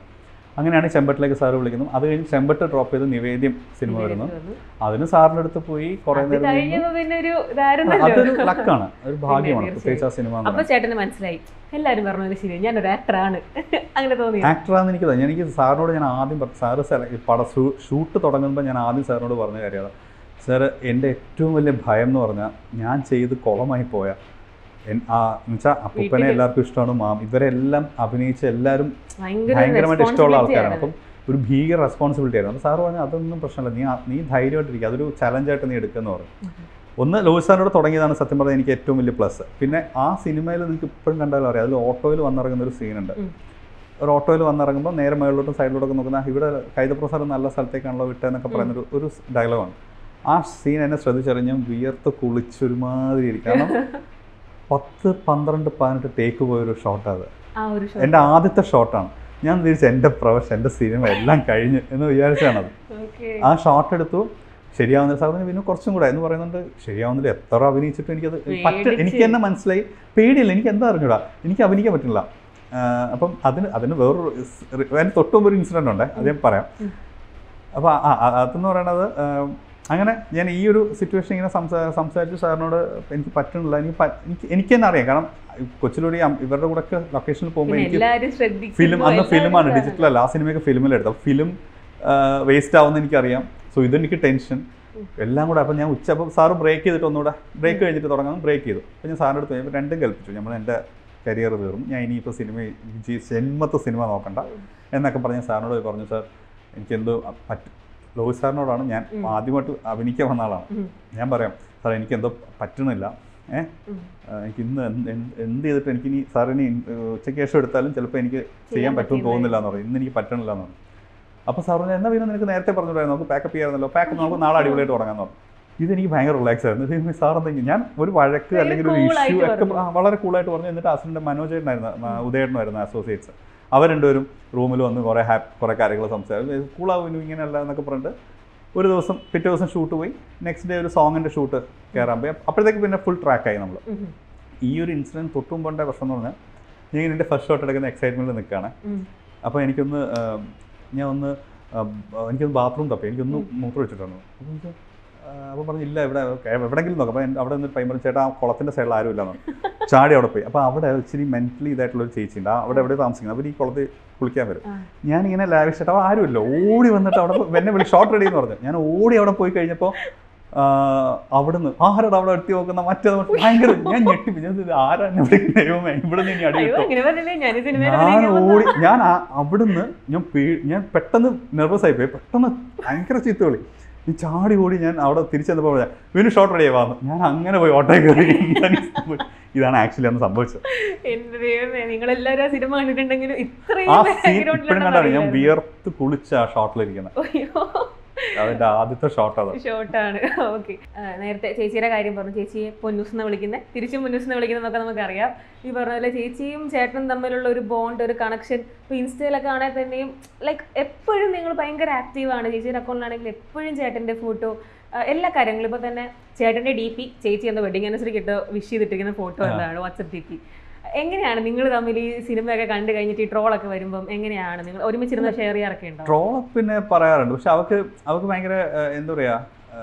അങ്ങനെയാണ് ചെമ്പട്ടിലേക്ക് സാറ് വിളിക്കുന്നു അത് കഴിഞ്ഞ് ചെമ്പട്ട് ഡ്രോപ്പ് ചെയ്ത് നിവേദ്യം സിനിമ വരുന്നു അതിന് സാറിൻ്റെ അടുത്ത് പോയി കുറേ അത് നേരം നിന്ന് കഴിഞ്ഞപ്പോ പിന്നെ ഒരു അതൊരു ഇതായിരുന്നല്ലോ ലക്കാണ് ഒരു ഭാഗ്യമാണ് പിന്നെ പ്രത്യേകിച്ച് ആ സിനിമ എന്ന് അപ്പൊ ചേട്ടന് മനസ്സിലായി എല്ലാരും പറഞ്ഞത് ശരി ഞാനൊരു ആക്ടറാണ് അങ്ങനെ തോന്നി ആക്ടറാന്ന് എനിക്ക് തോന്നി എനിക്ക് സാറിനോട് ഞാൻ ആദ്യം പറഞ്ഞു സാറ് സെല- ഈ പട ഷൂട്ട് തുടങ്ങുമ്പോൾ ഞാൻ ആദ്യം സാറിനോട് പറഞ്ഞ കാര്യമാണ് സാറ് എൻ്റെ ഏറ്റവും വലിയ ഭയം എന്ന് പറഞ്ഞാൽ ഞാൻ ചെയ്ത് കുളമായി പോയ എന്നുവെച്ചാൽ അപ്പൂപ്പനെ വീട്ടില് എല്ലാവർക്കും ഇഷ്ടമാണ് മാം ഇവരെല്ലാം അഭിനയിച്ച് എല്ലാവരും ഭയങ്കര ഭയങ്കരമായിട്ട് ഇഷ്ടമുള്ള responsibility ആൾക്കാരാണ് ആണ്. അപ്പം ഒരു ഭീകര റെസ്പോൺസിബിലിറ്റി ആയിരുന്നു അപ്പോൾ സാറ് പറഞ്ഞു അതൊന്നും പ്രശ്നമില്ല നീ ആ- നീ ധൈര്യമായിട്ടിരിക്കുക അതൊരു ചലഞ്ചായിട്ട് നീ എടുക്കുമെന്ന് പറഞ്ഞു ഒന്ന് ലോഹിത് സാറിനോട് തുടങ്ങിയതാണ് സത്യം പറഞ്ഞാൽ എനിക്ക് ഏറ്റവും വലിയ പ്ലസ് പിന്നെ ആ സിനിമയിൽ നിങ്ങൾക്ക് ഇപ്പോഴും കണ്ടാലും അറിയാം അതിൽ ഓട്ടോയിൽ വന്നിറങ്ങുന്ന ഒരു സീനുണ്ട് ഉം. ഒരു ഓട്ടോയിൽ വന്നിറങ്ങുമ്പോൾ നേരെ മുകളിലോട്ടും സൈഡിലോട്ടൊക്കെ നോക്കുന്ന ഇവിടെ കൈതപ്രസാദം നല്ല സ്ഥലത്തേക്കാണല്ലോ വിട്ടതെന്നൊക്കെ പറയുന്നൊരു ഒരു ഡയലോഗാണ് ആ സീൻ എന്നെ ശ്രദ്ധിച്ചറിഞ്ഞ് വിയർത്ത് കുളിച്ചൊരുമാതിരി ഇരിക്കും കാരണം പത്ത് പന്ത്രണ്ട് പതിനെട്ട് ടേക്ക് പോയൊരു ഷോട്ടാണ് അത് ആ ഒരു ഷോ എൻ്റെ ആദ്യത്തെ ഷോട്ടാണ് ഞാൻ തിരിച്ച് എൻ്റെ പ്രൊഫഷൻ എൻ്റെ സിനിമ എല്ലാം കഴിഞ്ഞ് എന്ന് വിചാരിച്ചാണത് ഓക്കെ ആ ഷോട്ട് എടുത്തു ശരിയാവുന്ന സാറിന് പിന്നെ കുറച്ചും കൂടെ എന്ന് പറയുന്നുണ്ട് ശരിയാവുന്നില്ല എത്ര അഭിനയിച്ചിട്ടും എനിക്കത് പറ്റ പേടിച്ച്. എനിക്ക് തന്നെ മനസ്സിലായി പേടിയില്ല എനിക്ക് എന്താ അറിഞ്ഞൂടാ എനിക്ക് അഭിനയിക്കാൻ പറ്റില്ല ആഹ് അപ്പം അതിന് അതിന് വേറൊരു സ് റി- അതിന് തൊട്ട് മുമ്പ് ഒരു ഇൻസിഡൻ്റ് ഉണ്ട് അത് ഞാൻ പറയാം ഉം. അപ്പോൾ അതെന്ന് പറയണത് ആഹ് അങ്ങനെ ഞാൻ ഈ ഒരു സിറ്റുവേഷൻ ഇങ്ങനെ സംസാ സംസാരിച്ച് സാറിനോട് എനിക്ക് പറ്റണില്ല എനിക്ക് പ- എനിക്ക് എനിക്ക് തന്നെ അറിയാം കാരണം കൊച്ചിലൂടെ ഈ അം- ഇവരുടെ കൂടെ ഒക്കെ ലൊക്കേഷനിൽ പോകുമ്പോൾ പിന്നെ എനിക്ക് എല്ലാരും ശ്രദ്ധിക്കും ഫിലിം അന്ന് ഫിലിമാണ് ഡിജിറ്റൽ അല്ല ആ സിനിമയൊക്കെ ഫിലിമിലെടുത്തത് ഫിലിം വേസ്റ്റ് ആവുമെന്ന് എനിക്കറിയാം സോ ഇതെനിക്ക് ടെൻഷൻ എല്ലാം കൂടെ അപ്പം ഞാൻ ഉച്ച അപ്പോൾ സാറ് ബ്രേക്ക് ചെയ്തിട്ട് ഒന്നുകൂടെ ബ്രേക്ക് കഴിഞ്ഞിട്ട് തുടങ്ങാൻ ബ്രേക്ക് ചെയ്തു അപ്പോൾ ഞാൻ സാറിൻ്റെ അടുത്ത് പോയപ്പോൾ രണ്ടും കൽപ്പിച്ചു നമ്മൾ എൻ്റെ കരിയർ തീർന്നു ഞാൻ ഇനിയിപ്പോൾ സിനിമ ഈ ജന്മത്തെ സിനിമ നോക്കണ്ട എന്നൊക്കെ പറഞ്ഞ് സാറിനോട് പോയി പറഞ്ഞു സാർ എനിക്കെന്തോ പറ്റും ലോഹിത് സാറിനോടാണ് ഞാൻ ഉം. ആദ്യമായിട്ട് അഭിനയിക്കാൻ വന്ന ആളാണ് ഉം. ഞാൻ പറയാം സാർ എനിക്കെന്തോ പറ്റണില്ല ഏഹ് ഉം. എനിക്ക് ഇന്ന് എന്ത് എന്ത് എന്ത് ചെയ്തിട്ട് എനിക്ക് ഇനി സാറിന് ഉച്ചയ്ക്ക് ശേഷം എടുത്താലും ചിലപ്പോൾ എനിക്ക് ചെയ്യാൻ ചെയ്യാൻ പറ്റുമെന്ന് പറ്റില്ല. തോന്നുന്നില്ല എന്ന് പറയും ഇന്ന് എനിക്ക് പറ്റണില്ല എന്ന് പറഞ്ഞു അപ്പോൾ സാർ പറഞ്ഞു എന്നാ പിന്നെ നിനക്ക് നേരത്തെ പറഞ്ഞിട്ടുണ്ടായിരുന്നു നമുക്ക് പാക്കപ്പ് ചെയ്യാറുന്നല്ലോ പാക്ക് നമുക്ക് നാളെ അടിപൊളിയായിട്ട് തുടങ്ങാമെന്ന് പറഞ്ഞു ഇതെനിക്ക് ഭയങ്കര റിലാക്സ് ആയിരുന്നു ഇത് സാർ എന്തെങ്കിലും ഞാൻ ഒരു വഴക്ക് ഭയങ്കര അല്ലെങ്കിൽ ഒരു cool ഇഷ്യൂ ആയിട്ട് ഒക്കെ പറഞ്ഞു. ആ, വളരെ കൂളായിട്ട് പറഞ്ഞു എന്നിട്ട് അസിൻ്റെ മനോജേട്ടനായിരുന്നു ഉദയേട്ടനായിരുന്നു അസോസിയേറ്റ്സ് അവർ രണ്ടുപേരും റൂമിൽ വന്ന് കുറേ ഹാപ്പി കുറേ കാര്യങ്ങൾ സംസാരിച്ചു കൂളാവും ഇങ്ങനെയല്ല എന്നൊക്കെ പറഞ്ഞിട്ട് ഒരു ദിവസം പിറ്റേ ദിവസം ഷൂട്ട് പോയി നെക്സ്റ്റ് ഡേ ഒരു സോങ്ങിൻ്റെ ഷൂട്ട് കയറാൻ പോയി അപ്പോഴത്തേക്ക് പിന്നെ ഫുൾ ട്രാക്കായി നമ്മൾ ഉം. ഈ ഒരു ഇൻസിഡൻറ്റ് തൊട്ടുമ്പോണ്ട പ്രശ്നം എന്ന് പറഞ്ഞാൽ ഞാൻ എൻ്റെ ഫസ്റ്റ് ഷോട്ട് എടുക്കുന്ന എക്സൈറ്റ്മെൻറ്റിൽ നിൽക്കുകയാണ് ഉം. അപ്പോൾ എനിക്കൊന്ന് ആ, ഞാൻ ഒന്ന് ആ, എനിക്കൊന്ന് ബാത്റൂം തപ്പി എനിക്കൊന്ന് മൂത്രം വെച്ചിട്ടുണ്ട് അപ്പോൾ എനിക്ക് അപ്പോൾ പറഞ്ഞു ഇല്ല ഇവിടെ എ- എവിടെയെങ്കിലും നോക്കാം അപ്പോൾ അവിടെ നിന്ന് പൈമ്പറ ചേട്ടാ ആ കുളത്തിൻ്റെ സൈഡിൽ ആരും ഇല്ലെന്ന് ചാടി അവിടെ പോയി അപ്പോൾ അവിടെ ഇച്ചിരി മെൻ്റലി ഇതായിട്ടുള്ള ഒരു ചേച്ചി ഉണ്ട് ആ അവിടെ എവിടെ താമസിക്കുന്നത് അവർ ഈ കുളത്തിൽ കുളിക്കാൻ വരും ആ. ഞാനിങ്ങനെ ലാവിഷായിട്ട് അപ്പോൾ ആരുമില്ല ഓടി വന്നിട്ട് അവിടെ പോയി- എന്നെ വിളി ഷോട്ട് റെഡി എന്ന് പറഞ്ഞു ഞാൻ ഓടി അവിടെ പോയി കഴിഞ്ഞപ്പോൾ അവിടുന്ന് ആരോട് അവിടെ എത്തി നോക്കുന്ന മറ്റേ ഭയങ്കര ഞാൻ ഞെട്ടിപ്പി ഞാൻ ഇത് ആരാ എന്നെ വിളിക്കുന്നത് ദൈവമേ ഇവിടെ നിന്ന് ഇനി അടി അയ്യോ കിട്ടുമോ അങ്ങനെ പറഞ്ഞില്ലേ ഞാൻ ഈ സിനിമയിൽ ഞാൻ അഭിനയിക്കാൻ ഓടി വന്നതാ. ഞാൻ ആ- അവിടുന്ന് ഞാൻ പേ- ഞാൻ പെട്ടെന്ന് നെർവസ് ആയി പോയി പെട്ടെന്ന് ഭയങ്കര ചീത്ത വിളി ഈ ചാടി ഓടി ഞാൻ അവിടെ തിരിച്ചെന്നപ്പോൾ പറഞ്ഞാൽ വീണ്ടും ഷോട്ട് റെഡി ആവാന്ന് ഞാൻ അങ്ങനെ പോയി ഓട്ടോ കയറി ഞാൻ പോയി. ഇതാണ് ആക്ച്വലി അന്ന് സംഭവിച്ചത് എന്റെ ദൈവമേ നിങ്ങളെല്ലാവരും ആ സിനിമ കണ്ടിട്ടുണ്ടെങ്കിലും ആ ഇത്രയും സീൻ background ഇപ്പോഴും ഉണ്ടെന്ന് കണ്ടാണ് ഞാൻ അറിയില്ലായിരുന്നു. വിയർത്ത് കുളിച്ച ആ ഷോട്ടിലിരിക്കുന്നത് അയ്യോ അതിന്റെ ആദ്യത്തെ ഷോട്ട് അത് ഷോർട്ടാണ് ഓക്കെ നേരത്തെ ചേച്ചിയുടെ കാര്യം പറഞ്ഞു ചേച്ചിയെ പൊന്നൂസ് എന്ന് വിളിക്കുന്നത് തിരിച്ചും പൊന്നൂസ് എന്ന് വിളിക്കുന്നതൊക്കെ നമുക്കറിയാം ഈ പറഞ്ഞ പോലെ ചേച്ചിയും ചേട്ടനും തമ്മിലുള്ള ഒരു ബോണ്ട് ഒരു കണക്ഷൻ ഇപ്പോൾ ഇൻസ്റ്റയിലൊക്കെ ആണെങ്കിൽ തന്നെയും ലൈക്ക് എപ്പോഴും നിങ്ങൾ ഭയങ്കര ആക്റ്റീവാണ് ചേച്ചിയുടെ അക്കൗണ്ടിലാണെങ്കിൽ എപ്പോഴും ചേട്ടൻ്റെ ഫോട്ടോ എല്ലാ കാര്യങ്ങളും ഇപ്പോൾ തന്നെ ചേട്ടൻ്റെ ഡി പി ചേച്ചി എന്ന വെഡിങ് ആനിവേഴ്സറിക്ക് ഇട്ട് വിഷ് ചെയ്തിട്ടിരിക്കുന്ന ഫോട്ടോ എന്താണ് വാട്സപ്പ് ഡി പി എങ്ങനെയാണ് നിങ്ങൾ തമ്മിൽ ഈ സിനിമയൊക്കെ കണ്ടു കഴിഞ്ഞിട്ട് ഈ ട്രോളൊക്കെ വരുമ്പം എങ്ങനെയാണ് നിങ്ങൾ ഒരുമിച്ചിരുന്ന് ഷെയർ ചെയ്യാറൊക്കെ ഉണ്ടോ ട്രോൾ പിന്നെ പറയാറുണ്ട് പക്ഷെ അവർക്ക് അവർക്ക് ഭയങ്കര ആ, എന്താ പറയാ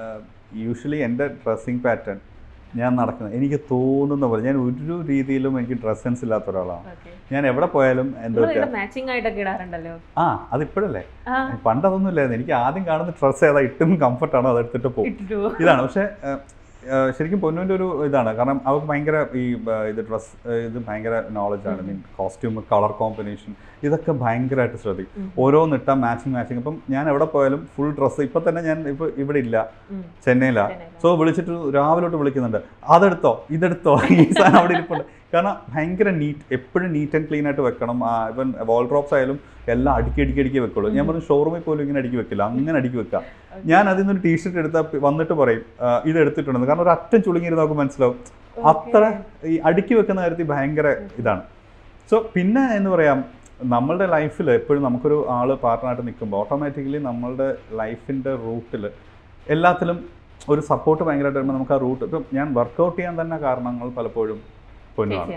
യൂഷ്വലി എൻ്റെ ഡ്രസ്സിങ് പാറ്റേൺ ഞാൻ നടക്കുന്നത് എനിക്ക് തോന്നുന്ന പോലെ ഞാൻ ഒരു രീതിയിലും എനിക്ക് ഡ്രസ് സെൻസ് ഇല്ലാത്ത ഒരാളാണ് ഓക്കെ ഞാൻ എവിടെ പോയാലും എന്താ നിങ്ങൾ വെച്ചാൽ ഇവിടെ മാച്ചിങ് ആയിട്ടൊക്കെ ഇടാറുണ്ടല്ലോ ആ അതിപ്പോഴല്ലേ ആ പണ്ട് അതൊന്നും ഇല്ലായിരുന്നു എനിക്ക് ആദ്യം കാണുന്ന ഡ്രസ്സ് ഏതാ ഇട്ടും കംഫർട്ടാണോ അതെടുത്തിട്ട് പോകും ഇട്ടിട്ടു ഇതാണ് പക്ഷേ ഏഹ്, ഏഹ്, ശരിക്കും പൊന്നുവിൻ്റെ ഒരു ഇതാണ് കാരണം അവർക്ക് ഭയങ്കര ഈ ഏഹ്, ഇത് ഡ്രസ് ഇത് ഭയങ്കര നോളജാണ് മീൻ കോസ്റ്റ്യൂം കളർ കോമ്പിനേഷൻ ഇതൊക്കെ ഭയങ്കരമായിട്ട് ശ്രദ്ധിക്കും ഉം. ഓരോന്നിട്ടാ മാച്ചിങ് മാച്ചിങ് ഇപ്പം ഞാൻ എവിടെ പോയാലും ഫുൾ ഡ്രസ്സ് ഇപ്പം തന്നെ ഞാൻ ഇപ്പോൾ ഇവിടെ ഇല്ല ഉം. ചെന്നൈയിലാണ് ചെന്നൈയിലാ. സോ വിളിച്ചിട്ട് രാവിലെ തൊട്ട് വിളിക്കുന്നുണ്ട് അതെടുത്തോ ഇതെടുത്തോ ഈ സാധനം അവിടെ ഇരിപ്പുണ്ട് കാരണം ഭയങ്കര നീറ്റ് എപ്പോഴും നീറ്റ് ആൻഡ് ക്ലീൻ ആയിട്ട് വെക്കണം ആ, ഇപ്പം വാൾ ഡ്രോപ്സ് ആയാലും എല്ലാം അടുക്കി അടുക്കി അടുക്കി വെക്കുള്ളൂ ഞാൻ പറഞ്ഞു ഷോറൂമിൽ പോലും ഇങ്ങനെ അടുക്കി വെക്കില്ല അങ്ങനെ അടുക്കി വെക്കാം ഞാൻ അതിൽ നിന്നൊരു ടീഷർട്ട് എടുത്താൽ വന്നിട്ട് പറയും ആ, ഇത് എടുത്തിട്ടുണ്ടെന്ന് കാരണം ഒരു അറ്റം ചുളുങ്ങിയിരുന്ന് നമുക്ക് മനസ്സിലാവും അത്ര ഈ അടുക്കി വെക്കുന്ന കാര്യത്തിൽ ഭയങ്കര ഇതാണ് സോ പിന്നെ എന്ന് പറയാം നമ്മളുടെ ലൈഫിൽ എപ്പോഴും നമുക്കൊരു ആൾ പാർട്ട്ണറായിട്ട് നിൽക്കുമ്പോൾ ഓട്ടോമാറ്റിക്കലി നമ്മളുടെ ലൈഫിൻ്റെ റൂട്ടിൽ എല്ലാത്തിലും ഒരു സപ്പോർട്ട് ഭയങ്കരമായിട്ട് വരുമ്പോൾ നമുക്ക് ആ റൂട്ട് ഇപ്പം ഞാൻ വർക്കൗട്ട് ചെയ്യാൻ തന്നെ കാരണങ്ങൾ പലപ്പോഴും പൊന്നുമാണ് ചേച്ചിയാണ്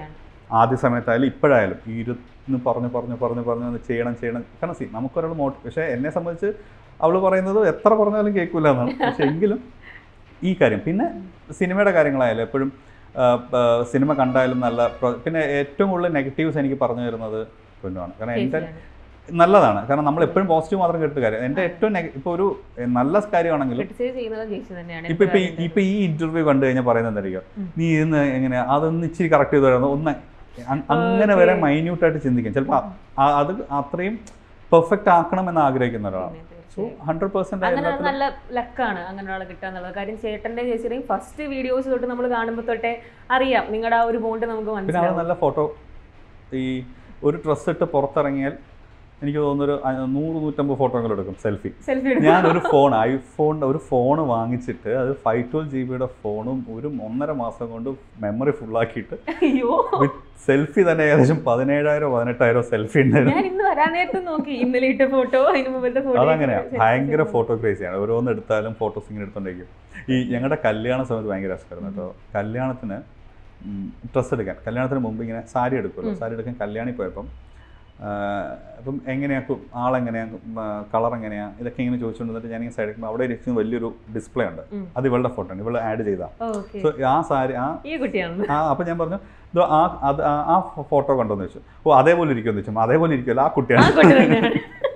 ആദ്യ സമയത്തായാലും ഇപ്പോഴായാലും ഈ ഇരുന്ന് പറഞ്ഞു പറഞ്ഞു പറഞ്ഞു പറഞ്ഞു ഒന്ന് ചെയ്യണം ചെയ്യണം കാരണം സി നമുക്കൊരാൾ മോട്ട് പക്ഷേ എന്നെ സംബന്ധിച്ച് അവൾ പറയുന്നത് എത്ര പറഞ്ഞാലും കേൾക്കില്ല എന്നാണ് പക്ഷെ എങ്കിലും ഈ കാര്യം പിന്നെ സിനിമയുടെ കാര്യങ്ങളായാലും എപ്പോഴും ആ, ആ, സിനിമ കണ്ടായാലും നല്ല പ്ര- പിന്നെ ഏറ്റവും കൂടുതൽ നെഗറ്റീവ്സ് എനിക്ക് പറഞ്ഞു തരുന്നത് പൊന്നുമാണ് കാരണം എൻ്റെ ചേച്ചിയാണ്. നല്ലതാണ് കാരണം നമ്മൾ എപ്പോഴും പോസിറ്റീവ് മാത്രം കേട്ടിട്ട് കാര്യം എൻ്റെ ഏറ്റവും നെഗ ഇപ്പോൾ ഒരു എ, നല്ല കാര്യമാണെങ്കിലും ക്രിട്ടിസൈസ് ചെയ്യുന്നത് ചേച്ചി തന്നെയാണ് ഇപ്പൊ ഇപ്പൊ ഈ- എനിക്ക് ഇപ്പൊ ഈ ഇന്റർവ്യൂ കണ്ടു കഴിഞ്ഞാൽ പറയുന്നത് എന്തായിരിക്കും ഉം. നീ ഇന്ന് എങ്ങനെയാ അതൊന്ന് ഇച്ചിരി കറക്റ്റ് ചെയ്ത് തരുന്നു ഒന്ന് അ- അങ്ങനെ വരെ മൈന്യൂട്ട് ആയിട്ട് ചിന്തിക്കും ചിലപ്പോൾ അത് അത്രയും പെർഫെക്റ്റ് ആക്കണം എന്ന് ആഗ്രഹിക്കുന്ന ഒരാളാണ് പിന്നെ സോ തീർച്ചയായും. ഹൺഡ്രഡ് പെർസെന്റ് അങ്ങനെ ഒരു നല്ല ലക്കാണ് അങ്ങനെ ഒരാളെ കിട്ടുക എന്നുള്ളത് കാര്യം ചേട്ടന്റെ ചേച്ചിയുടെയും ഫസ്റ്റ് വീഡിയോസ് തൊട്ട് നമ്മൾ കാണുമ്പോൾ തൊട്ടേ അറിയാം നിങ്ങളുടെ ആ ഒരു ബോണ്ട് നമുക്ക് പിന്നെ അവൾ മനസ്സിലാവും നല്ല ഫോട്ടോ ഈ ഒരു ഡ്രസ്സ് ഇട്ട് പുറത്തിറങ്ങിയാൽ എനിക്ക് തോന്നുന്നു ഒരു അ- നൂറ് നൂറ്റമ്പത് ഫോട്ടോകൾ എടുക്കും സെൽഫി സെൽഫി ഞാൻ ഒരു ഫോൺ ഐഫോണിൻ്റെ ഒരു ഫോൺ വാങ്ങിച്ചിട്ട് അത് ഫൈവ് ട്വൽവ് ജി ബിയുടെ ഫോണും ഒരു ഒന്നര മാസം കൊണ്ട് മെമ്മറി ഫുള്ളാക്കിയിട്ട് അയ്യോ വിത്ത് സെൽഫി തന്നെ ഏകദേശം പതിനേഴായിരം പതിനെട്ടായിരം സെൽഫി ഉണ്ടായിരുന്നു ഞാൻ ഇന്ന് വരാൻ നേരത്തെ നോക്കി ഇന്നലെ ഇട്ട ഫോട്ടോ അതിന് മുമ്പത്തെ ഫോട്ടോ അതങ്ങനെയാ ഭയങ്കര ഫോട്ടോ ക്രേസിയാണ് ഓരോന്ന് എടുത്താലും ഫോട്ടോസ് ഇങ്ങനെ എടുത്തോണ്ടിരിക്കും ഈ ഞങ്ങളുടെ കല്യാണ സമയത്ത് ഭയങ്കര രസമായിരുന്നു കേട്ടോ കല്യാണത്തിന് ഡ്രസ്സ് എടുക്കാൻ കല്യാണത്തിന് മുമ്പ് ഇങ്ങനെ സാരി എടുക്കുമല്ലോ സാരി എടുക്കാൻ കല്യാണി പോയപ്പം ആ, അപ്പം എങ്ങനെയാ കു- ആളെങ്ങനെയാ കളർ എങ്ങനെയാ ഇതൊക്കെ ഇങ്ങനെ ചോദിച്ചുകൊണ്ട് വന്നിട്ട് ഞാൻ സൈഡിൽ അവിടെ ഇരിക്കുന്ന വലിയൊരു ഡിസ്പ്ലേ ഉണ്ട് ഉം. അത് ഇവളുടെ ഫോട്ടോ ആണ് ഇവള് ആഡ് ചെയ്താ ഓക്കെ സോ ആ സാരി ആ ഈ കുട്ടിയാണ് ആ അപ്പം ഞാൻ പറഞ്ഞു "ദോ ആ അത് ആ- ആ ഫോട്ടോ കണ്ടോന്ന് ചോദിച്ചു ഓ അതേപോലെ ഇരിക്കുമെന്ന് ചോദിച്ചു അതേപോലെ ഇരിക്കുമല്ലോ ആ ആ കുട്ടിയാണ് കുട്ടി തന്നെയാണ്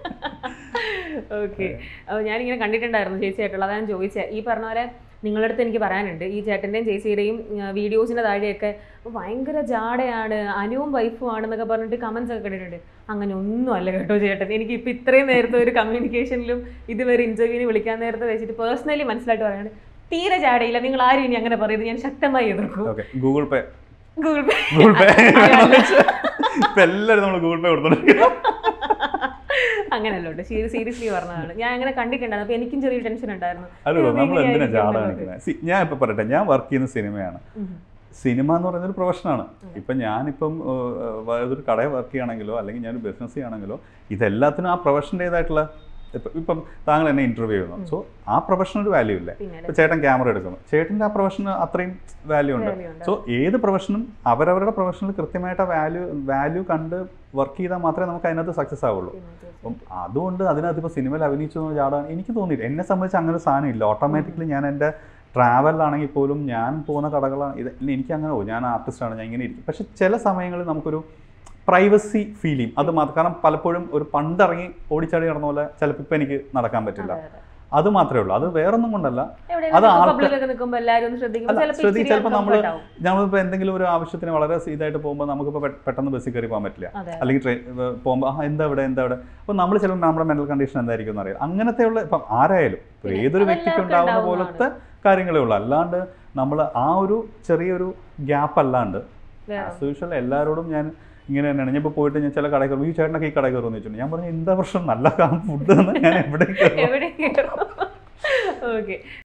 ഓക്കെ ഞാനിങ്ങനെ കണ്ടിട്ടുണ്ടായിരുന്നു ചേച്ചിയായിട്ടുള്ള അതാണ് ചോദിച്ചത് ഈ പറഞ്ഞ പോലെ നിങ്ങളുടെ അടുത്ത് എനിക്ക് പറയാനുണ്ട് ഈ ചേട്ടൻ്റെയും ചേച്ചിയുടെയും വീഡിയോസിൻ്റെ താഴെയൊക്കെ ഭയങ്കര ജാടയാണ് അനുവും വൈഫും ആണെന്നൊക്കെ പറഞ്ഞിട്ട് കമൻസ് ഒക്കെ കണ്ടിട്ടുണ്ട് അങ്ങനെ ഒന്നും അല്ല കേട്ടോ ചേട്ടൻ എനിക്ക് ഇപ്പം ഇത്രയും നേരത്തെ ഒരു കമ്മ്യൂണിക്കേഷനിലും ഇതുവരെ ഇൻ്റർവ്യൂവിന് വിളിക്കാൻ നേരത്തെ വെച്ചിട്ട് പേഴ്സണലി മനസ്സിലായിട്ട് പറയാണ് തീരെ ജാടയില്ല നിങ്ങൾ ആരും ഇനി അങ്ങനെ പറയുന്നത് ഞാൻ ശക്തമായി എതിർക്കും okay Google Pay Google Pay Google Pay ഇപ്പൊ എല്ലാവരും നമ്മൾ ഗൂഗിൾ പേ കൊടുത്തോണ്ടിരിക്കും അങ്ങനല്ലോ സീരിയസ്ലി പറഞ്ഞതാണ് ഞാൻ അങ്ങനെ കണ്ടിട്ടുണ്ടായിരുന്നു അപ്പൊ എനിക്കും ചെറിയ ടെൻഷൻ ഉണ്ടായിരുന്നു അല്ലോ ഇത് നമ്മൾ എന്തിനാ എങ്ങനെയായിരിക്കും ജാട എന്നുള്ളത്. കാണിക്കുന്നത് See, ഞാൻ ഇപ്പൊ പറയട്ടെ ഞാൻ വർക്ക് ചെയ്യുന്ന സിനിമയാണ് ഉം. സിനിമ എന്ന് പറയുന്നത് ഒരു പ്രൊഫഷനാണ് ഇപ്പം ഞാനിപ്പം ഏഹ്, ഒരു കടയിൽ വർക്ക് ചെയ്യുകയാണെങ്കിലോ അല്ലെങ്കിൽ ഞാനൊരു ബിസിനസ് ചെയ്യുകയാണെങ്കിലോ ഇതെല്ലാത്തിനും ആ പ്രൊഫഷൻ്റേതായിട്ടുള്ള ഇപ്പം ഇപ്പം താങ്കൾ എന്നെ ഇന്റർവ്യൂ ചെയ്യുന്നു സോ ആ പ്രൊഫഷന് ഒരു വാല്യൂ ഇല്ലേ പിന്നെ ഇപ്പം ചേട്ടൻ ക്യാമറ എടുക്കുന്നു ചേട്ടൻ്റെ ആ പ്രൊഫഷന് അത്രയും വാല്യൂ ഉണ്ട് value ഉണ്ട്. സോ ഏത് പ്രൊഫഷനും അവരവരുടെ പ്രൊഫഷനിൽ കൃത്യമായിട്ട് ആ വാല്യൂ വാല്യൂ കണ്ട് വർക്ക് ചെയ്താൽ മാത്രമേ നമുക്ക് അതിനകത്ത് സക്സസ് ആവുള്ളൂ പിന്നെ തീർച്ചയായും. അപ്പം അതുകൊണ്ട് അതിനകത്ത് ഇപ്പോൾ സിനിമയിൽ അഭിനയിച്ചു എന്ന് ചാടാൻ എനിക്ക് തോന്നിയില്ല എന്നെ സംബന്ധിച്ച് അങ്ങനെ ഒരു സാധനം ഇല്ല ഓട്ടോമാറ്റിക്കലി ഞാൻ എൻ്റെ ട്രാവലിലാണെങ്കിൽ പോലും ഞാൻ പോകുന്ന കടകളാണ് ഇത് ഇല്ല, എനിക്ക് അങ്ങനെ പോകും ഞാൻ ആർട്ടിസ്റ്റാണ് ഞാൻ ഇങ്ങനെ ഇരിക്കും പക്ഷെ ചില സമയങ്ങളിൽ നമുക്കൊരു പ്രൈവസി ഫീൽ ചെയ്യും അത് മാത്രം കാരണം പലപ്പോഴും ഒരു പണ്ടിറങ്ങി ഓടിച്ചാടി നടന്ന പോലെ ചിലപ്പോൾ ഇപ്പം എനിക്ക് നടക്കാൻ പറ്റില്ല അതെ, അതെ. അത് മാത്രമേ ഉള്ളൂ അത് വേറൊന്നും കൊണ്ടല്ല എവിടെയെങ്കിലും അത് ആൾക്ക് public ഒക്കെ നിൽക്കുമ്പോൾ എല്ലാവരും ഒന്ന് ശ്രദ്ധിക്കുമ്പോൾ അല്ല, ചിലപ്പോൾ ശ്രദ്ധി- ഇച്ചിരി ചിലപ്പോൾ നമ്മൾ uncomfort ആവും. നമ്മളിപ്പോൾ എന്തെങ്കിലും ഒരു ആവശ്യത്തിന് വളരെ ഇതായിട്ട് പോകുമ്പോൾ നമുക്കിപ്പോൾ പെ- പെട്ടെന്ന് ബസ്സിൽ കയറി പോകാൻ പറ്റില്ല അതെ അല്ലെങ്കിൽ ട്രെയിൻ പോകുമ്പോൾ ആ എന്താ ഇവിടെ എന്താ ഇവിടെ അപ്പോൾ നമ്മൾ ചിലപ്പോൾ നമ്മുടെ മെന്റൽ കണ്ടീഷൻ എന്തായിരിക്കും എന്ന് അറിയാം അങ്ങനത്തെയുള്ള ഇപ്പം ആരായാലും ഇപ്പം പിന്നെ ഏതൊരു അത് വ്യക്തിക്ക് എല്ലാവർക്കും ഉണ്ടാവുന്ന ഉണ്ടാവുന്നതാണ്. പോലത്തെ കാര്യങ്ങളേ ഉള്ളൂ അല്ലാണ്ട് നമ്മൾ ആ ഒരു ചെറിയൊരു ഗ്യാപ്പ് അല്ലാണ്ട് വേറെ. ആസ് യൂഷ്വൽ എല്ലാവരോടും ഞാൻ ഇങ്ങനെ തന്നെയാണ് ഞാൻ ഇപ്പോൾ പോയിട്ട് ഞാൻ ചില കടയിൽ കയറും ഈ ചേട്ടനൊക്കെ ഈ കടയിൽ കയറുമെന്ന് ചോദിച്ചിട്ടുണ്ട് ഞാൻ പറഞ്ഞു എന്താ പ്രശ്നം നല്ല ഫുഡ് ഞാൻ എവിടെ കയറും എവിടെ ഓക്കെ